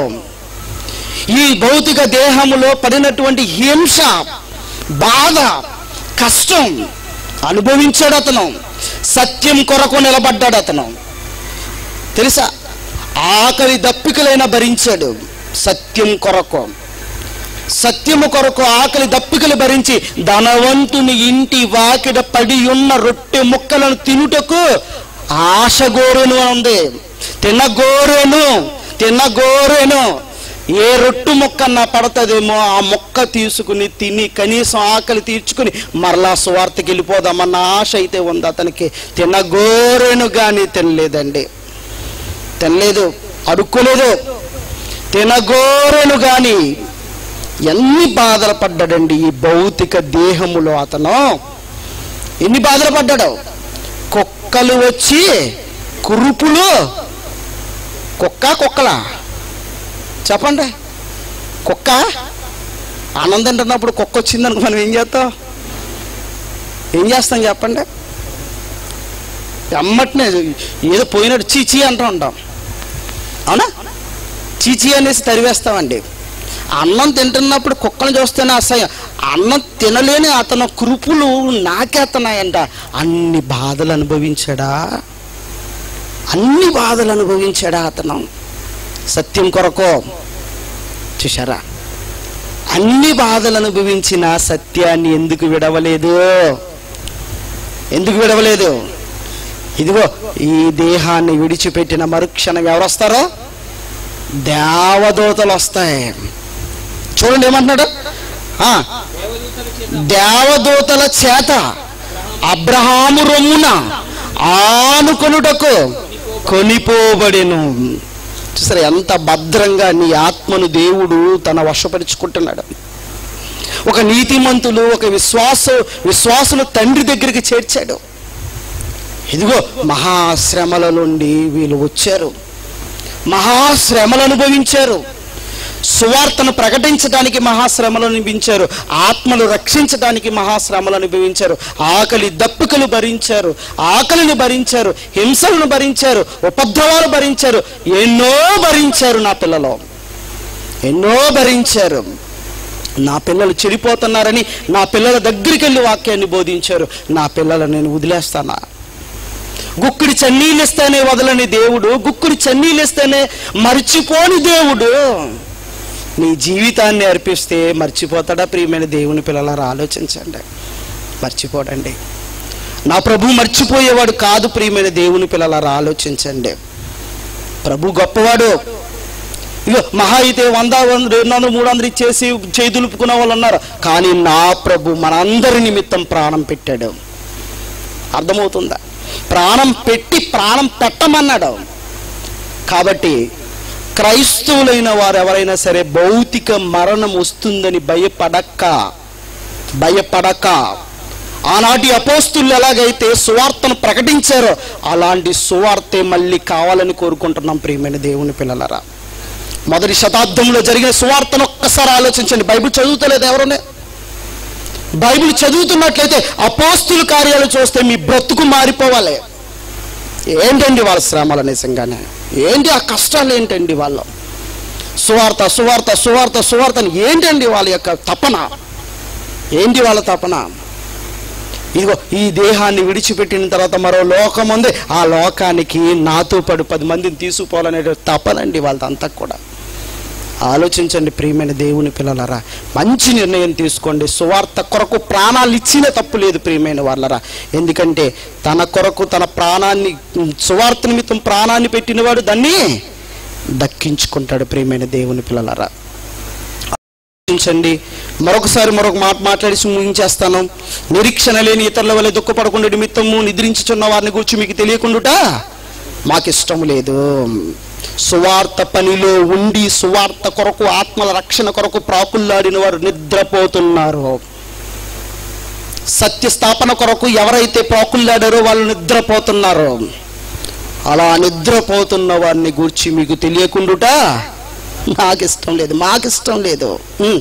ఈ భౌతిక దేహములో పడినటువంటి హింస బాధ కష్టం అనుభవించాడు అతను సత్యం కొరకు నిలబడ్డాడు అతను తెలుసా ఆకలి దప్పికలైన భరించాడు సత్యం కొరకు సత్యము కొరకు ఆకలి దప్పికలు భరించి ధనవంతుని ఇంటి వాకిడ పడి ఉన్న రొట్టె ముక్కలను తినుటకు ఆశగోరును ఉంది తినగోరును తినగోరెను ఏ రొట్టు మొక్క నా పడతదేమో ఆ మొక్క తీసుకుని తిని కనీసం ఆకలి తీర్చుకుని మరలా సువార్తకి వెళ్ళిపోదామన్న ఆశ అయితే ఉంది అతనికి తినగోరెను కానీ తినలేదండి తినలేదు అడుక్కోలేదు తినగోరెను కానీ ఎన్ని బాధలు పడ్డాడండి ఈ భౌతిక దేహములో అతను ఎన్ని బాధలు పడ్డాడు కుక్కలు వచ్చి కురుపులు కుక్క కుక్కలా చెప్పండి కుక్క ఆనందం తింటున్నప్పుడు కుక్క వచ్చిందనుకో మనం ఏం చేస్తాం ఏం చేస్తాం చెప్పండి ఎమ్మటినే ఏదో పోయినట్టు చీచీ అంటూ ఉంటాం అవునా చీచీ అనేసి తరివేస్తామండి అన్నం తింటున్నప్పుడు కుక్కను చూస్తేనే అసహ్యం అన్నం తినలేని అతను కురుపులు నాకేస్తున్నాయంట అన్ని బాధలు అనుభవించాడా అన్ని బాధలు అనుభవించాడా అతను సత్యం కొరకు చూశారా అన్ని బాధలు అనుభవించిన సత్యాన్ని ఎందుకు విడవలేదు ఎందుకు విడవలేదు ఇదిగో ఈ దేహాన్ని విడిచిపెట్టిన మరుక్షణం ఎవరు వస్తారో దేవదూతలు వస్తాయి చూడండి ఏమంటున్నాడు ఆ, దేవదూతల చేత దేవదూతల చేత అబ్రహాము రొమ్మున ఆనుకొనుటకు కొనిపోబడెను చూసారా ఎంత భద్రంగా నీ ఆత్మను దేవుడు తన వశపరుచుకుంటున్నాడు ఒక నీతిమంతులు ఒక విశ్వాస విశ్వాసులు తండ్రి దగ్గరికి చేర్చాడు ఇదిగో మహాశ్రమల నుండి వీళ్ళు వచ్చారు మహాశ్రమలు అనుభవించారు సువార్తను ప్రకటించడానికి మహాశ్రమలు అనుభవించారు ఆత్మలు రక్షించడానికి మహాశ్రమలు అనుభవించారు ఆకలి దప్పుకలు భరించారు ఆకలిని భరించారు హింసలను భరించారు ఉపద్రవాలు భరించారు ఎన్నో భరించారు నా పిల్లలు ఎన్నో భరించారు నా పిల్లలు చెడిపోతున్నారని నా పిల్లల దగ్గరికి వెళ్ళి వాక్యాన్ని బోధించారు నా పిల్లలు నేను వదిలేస్తానా గుక్కుడి చన్నీళ్ళు ఇస్తేనే వదలని దేవుడు గుక్కుడి చన్నీళ్ళు ఇస్తేనే మర్చిపోని దేవుడు నీ జీవితాన్ని అర్పిస్తే మర్చిపోతాడా ప్రియమైన దేవుని పిల్లలారా ఆలోచించండి మర్చిపోడండి నా ప్రభు మర్చిపోయేవాడు కాదు ప్రియమైన దేవుని పిల్లలారా ఆలోచించండి ప్రభు గొప్పవాడు ఇగో మహా అయితే వంద వంద రెండు వందలు మూడు వందలు ఇచ్చేసి చేయి దులుపుకున్న వాళ్ళు ఉన్నారు కానీ నా ప్రభు మనందరి నిమిత్తం ప్రాణం పెట్టాడు అర్థమవుతుందా ప్రాణం పెట్టి ప్రాణం పెట్టమన్నాడు కాబట్టి క్రైస్తవులైన వారు ఎవరైనా సరే భౌతిక మరణం వస్తుందని భయపడక్క భయపడక ఆనాటి అపోస్తులు ఎలాగైతే సువార్తను ప్రకటించారో అలాంటి సువార్తే మళ్ళీ కావాలని కోరుకుంటున్నాం ప్రియమైన దేవుని పిల్లలరా మొదటి శతాబ్దంలో జరిగిన సువార్తను ఒక్కసారి ఆలోచించండి బైబిల్ చదువుతలేదు ఎవరునే బైబిల్ చదువుతున్నట్లయితే అపోస్తుల కార్యాలు చూస్తే మీ బ్రతుకు మారిపోవాలి ఏంటండి వాళ్ళ శ్రమలు నిజంగానే ఏంటి ఆ కష్టాలు ఏంటండి వాళ్ళ సువార్త సువార్త సువార్త సువార్త అని ఏంటండి వాళ్ళ యొక్క తపన ఏంటి వాళ్ళ తపన ఇదిగో ఈ దేహాన్ని విడిచిపెట్టిన తర్వాత మరో లోకం ఉంది ఆ లోకానికి నాతో పడు పది మందిని తీసుకుపోవాలనే తపనండి వాళ్ళదంతా కూడా ఆలోచించండి ప్రియమైన దేవుని పిల్లలరా మంచి నిర్ణయం తీసుకోండి సువార్త కొరకు ప్రాణాలు ఇచ్చిన తప్పు లేదు ప్రియమైన వాళ్ళరా ఎందుకంటే తన కొరకు తన ప్రాణాన్ని సువార్త నిమిత్తం ప్రాణాన్ని పెట్టినవాడు దాన్ని దక్కించుకుంటాడు ప్రియమైన దేవుని పిల్లలరా ఆలోచించండి మరొకసారి మరొక మాట మాట్లాడి ముగించేస్తాను నిరీక్షణ లేని ఇతరుల వల్ల దుఃఖపడకుండా నిమిత్తము నిద్రించుచున్న వారిని గురించి మీకు తెలియకుండుట మాకు ఇష్టం లేదు సువార్త పనిలో ఉండి సువార్త కొరకు ఆత్మల రక్షణ కొరకు ప్రాకుల్లాడిన వారు నిద్రపోతున్నారు సత్య స్థాపన కొరకు ఎవరైతే ప్రాకుల్లాడారో వాళ్ళు నిద్రపోతున్నారు అలా నిద్రపోతున్న వారిని గూర్చి మీకు తెలియకుండుట నాకు ఇష్టం లేదు మాకు ఇష్టం లేదు ఉమ్.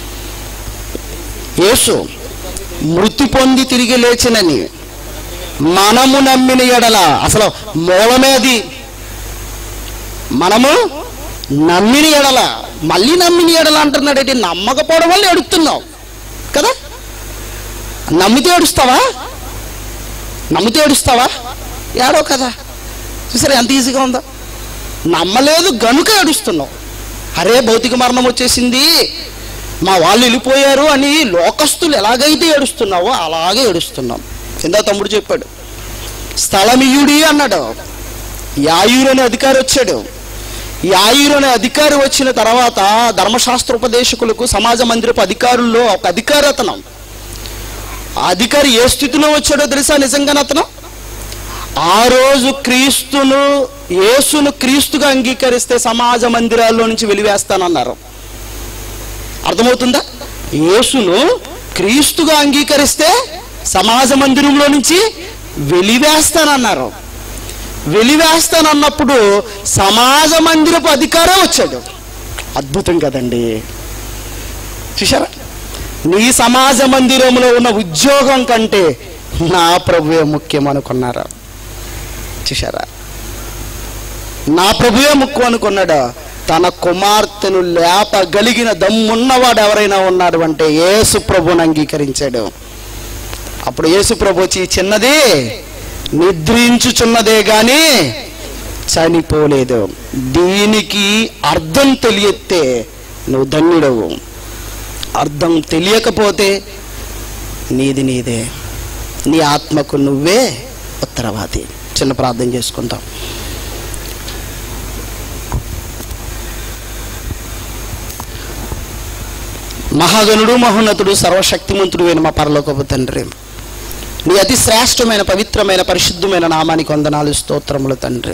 యేసు మృతి పొంది తిరిగి లేచినని మనము నమ్మిన ఎడల అసలు మూలమే అది మనము నమ్మిన ఎడల మళ్ళీ నమ్మిన ఎడల అంటున్నాడు ఏంటి నమ్మకపోవడం వల్ల ఎడుతున్నావు కదా నమ్మితే ఏడుస్తావా నమ్మితే ఏడుస్తావా ఏడో కదా చూసారా ఎంత ఈజీగా ఉందో నమ్మలేదు గనుక ఏడుస్తున్నావు అరే భౌతిక మరణం వచ్చేసింది మా వాళ్ళు వెళ్ళిపోయారు అని లోకస్తులు ఎలాగైతే ఏడుస్తున్నావో అలాగే ఏడుస్తున్నాం కింద తమ్ముడు చెప్పాడు స్థలమియుడి అన్నాడు యాయురు అనే అధికారి వచ్చాడు యాయిరు అనే అధికారి వచ్చిన తర్వాత ధర్మశాస్త్ర ఉపదేశకులకు సమాజ మందిరపు అధికారుల్లో ఒక అధికారి అతను ఆ అధికారి ఏ స్థితిలో వచ్చాడో తెలుసా నిజంగానే అతను ఆ రోజు క్రీస్తును యేసును క్రీస్తుగా అంగీకరిస్తే సమాజ మందిరాల్లో నుంచి వెలివేస్తానన్నారు అర్థమవుతుందా యేసును క్రీస్తుగా అంగీకరిస్తే సమాజ మందిరంలో నుంచి వెలివేస్తానన్నారు వెలివేస్తానన్నప్పుడు సమాజ మందిరపు అధికారం వచ్చాడు అద్భుతం కదండి చూసారా నీ సమాజ మందిరంలో ఉన్న ఉద్యోగం కంటే నా ప్రభువే ముఖ్యం అనుకున్నారా చూసారా నా ప్రభువే ముఖ్యం అనుకున్నాడా తన కుమార్తెను లేపగలిగిన దమ్మున్నవాడు ఎవరైనా ఉన్నారు అంటే యేసు ప్రభుని అంగీకరించాడు అప్పుడు యేసు ప్రభు వచ్చి చిన్నది నిద్రించుచున్నదే గాని చనిపోలేదు దీనికి అర్థం తెలియతే నువ్వు ధన్యుడవు అర్థం తెలియకపోతే నీది నీదే నీ ఆత్మకు నువ్వే ఉత్తరవాది చిన్న ప్రార్థన చేసుకుంటాం మహాగణుడు మహోన్నతుడు సర్వశక్తిమంతుడు అయిన మా పరలోకపు తండ్రి నీ అతి శ్రేష్టమైన పవిత్రమైన పరిశుద్ధమైన నామానికి వందనాలు స్తోత్రములు తండ్రి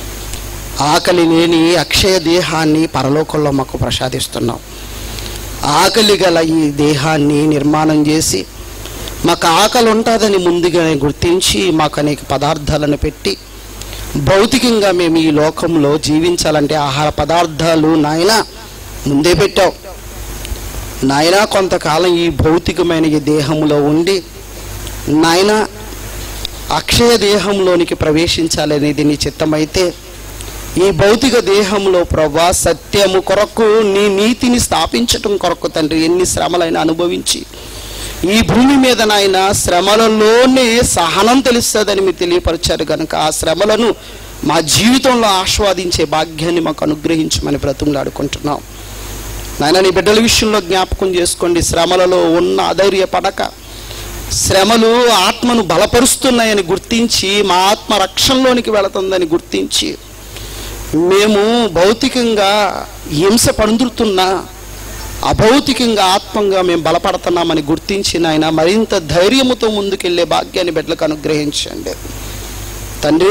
ఆకలి లేని అక్షయ దేహాన్ని పరలోకంలో మాకు ప్రసాదిస్తున్నాం ఆకలి గల ఈ దేహాన్ని నిర్మాణం చేసి మాకు ఆకలి ఉంటుందని ముందుగానే గుర్తించి మాకు అనేక పదార్థాలను పెట్టి భౌతికంగా మేము ఈ లోకంలో జీవించాలంటే ఆహార పదార్థాలు నాయన ముందే పెట్టావు నాయన కొంతకాలం ఈ భౌతికమైన ఈ దేహంలో ఉండి నాయన అక్షయ దేహంలోనికి ప్రవేశించాలనేది నీ చిత్తమైతే ఈ భౌతిక దేహంలో ప్రభా సత్యము కొరకు నీ నీతిని స్థాపించటం కొరకు తండ్రి ఎన్ని శ్రమలైనా అనుభవించి ఈ భూమి మీద నాయన శ్రమలలోనే సహనం తెలుస్తుందని మీరు తెలియపరిచారు కనుక ఆ శ్రమలను మా జీవితంలో ఆస్వాదించే భాగ్యాన్ని మాకు అనుగ్రహించమని బ్రతుములాడుకుంటున్నాం నాయన నీ బిడ్డల విషయంలో జ్ఞాపకం చేసుకోండి శ్రమలలో ఉన్న అధైర్యపడక శ్రమలు ఆత్మను బలపరుస్తున్నాయని గుర్తించి మా ఆత్మ రక్షణలోనికి వెళుతుందని గుర్తించి మేము భౌతికంగా హింస పందుతున్నా అభౌతికంగా ఆత్మంగా మేము బలపడుతున్నామని గుర్తించిన ఆయన మరింత ధైర్యముతో ముందుకెళ్లే భాగ్యాన్ని బిడ్డలకు అనుగ్రహించండి తండ్రి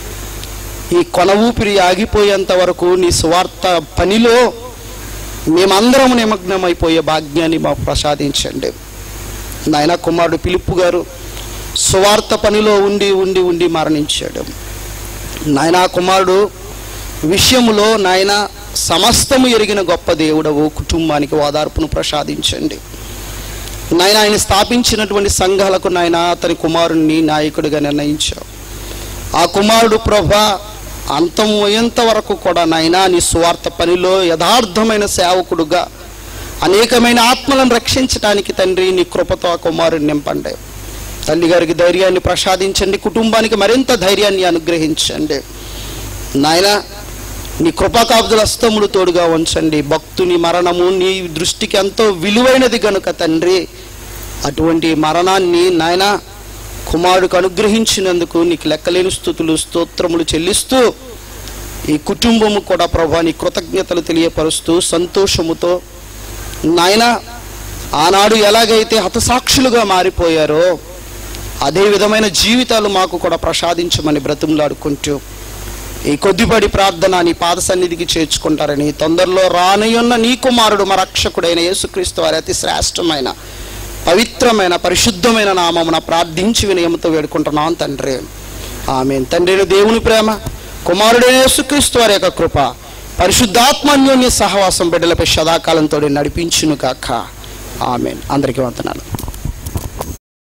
ఈ కొన ఊపిరి ఆగిపోయేంత వరకు నీ స్వార్థ పనిలో మేమందరం నిమగ్నమైపోయే భాగ్యాన్ని మాకు ప్రసాదించండి నాయన కుమారుడు పిలుపు గారు సువార్త పనిలో ఉండి ఉండి ఉండి మరణించాడు నాయన కుమారుడు విషయములో నాయన సమస్తము ఎరిగిన గొప్ప దేవుడవు కుటుంబానికి ఓదార్పును ప్రసాదించండి నాయన ఆయన స్థాపించినటువంటి సంఘాలకు నాయన అతని కుమారుణ్ణి నాయకుడిగా నిర్ణయించావు ఆ కుమారుడు ప్రభా అంతం అయ్యేంత వరకు కూడా నాయనా నీ స్వార్థ పనిలో యథార్థమైన సేవకుడుగా అనేకమైన ఆత్మలను రక్షించడానికి తండ్రి నీ కృపతో ఆ కుమారుని నింపండి తల్లి గారికి ధైర్యాన్ని ప్రసాదించండి కుటుంబానికి మరింత ధైర్యాన్ని అనుగ్రహించండి నాయన నీ కృపాకాపుదల హస్తములు తోడుగా ఉంచండి భక్తుని మరణము నీ దృష్టికి ఎంతో విలువైనది గనుక తండ్రి అటువంటి మరణాన్ని నాయన కుమారుడికి అనుగ్రహించినందుకు నీకు లెక్కలేని స్థుతులు స్తోత్రములు చెల్లిస్తూ ఈ కుటుంబము కూడా ప్రభా నీ కృతజ్ఞతలు తెలియపరుస్తూ సంతోషముతో నాయన ఆనాడు ఎలాగైతే హతసాక్షులుగా మారిపోయారో అదే విధమైన జీవితాలు మాకు కూడా ప్రసాదించమని బ్రతిమలాడుకుంటూ ఈ కొద్దిపడి ప్రార్థన నీ పాద సన్నిధికి చేర్చుకుంటారని తొందరలో రానయ్యున్న నీ కుమారుడు మా రక్షకుడైన యేసుక్రీస్తు వారి అతి శ్రేష్టమైన పవిత్రమైన పరిశుద్ధమైన నామమున ప్రార్థించి వినయంతో వేడుకుంటున్నాం తండ్రి ఆమె తండ్రి దేవుని ప్రేమ కుమారుడైన యేసుక్రీస్తు వారి యొక్క కృప పరిశుద్ధాత్మన్యోన్య సహవాసం బిడ్డలపై సదాకాలంతో నడిపించును కాక ఆమె అందరికీ వందనాలు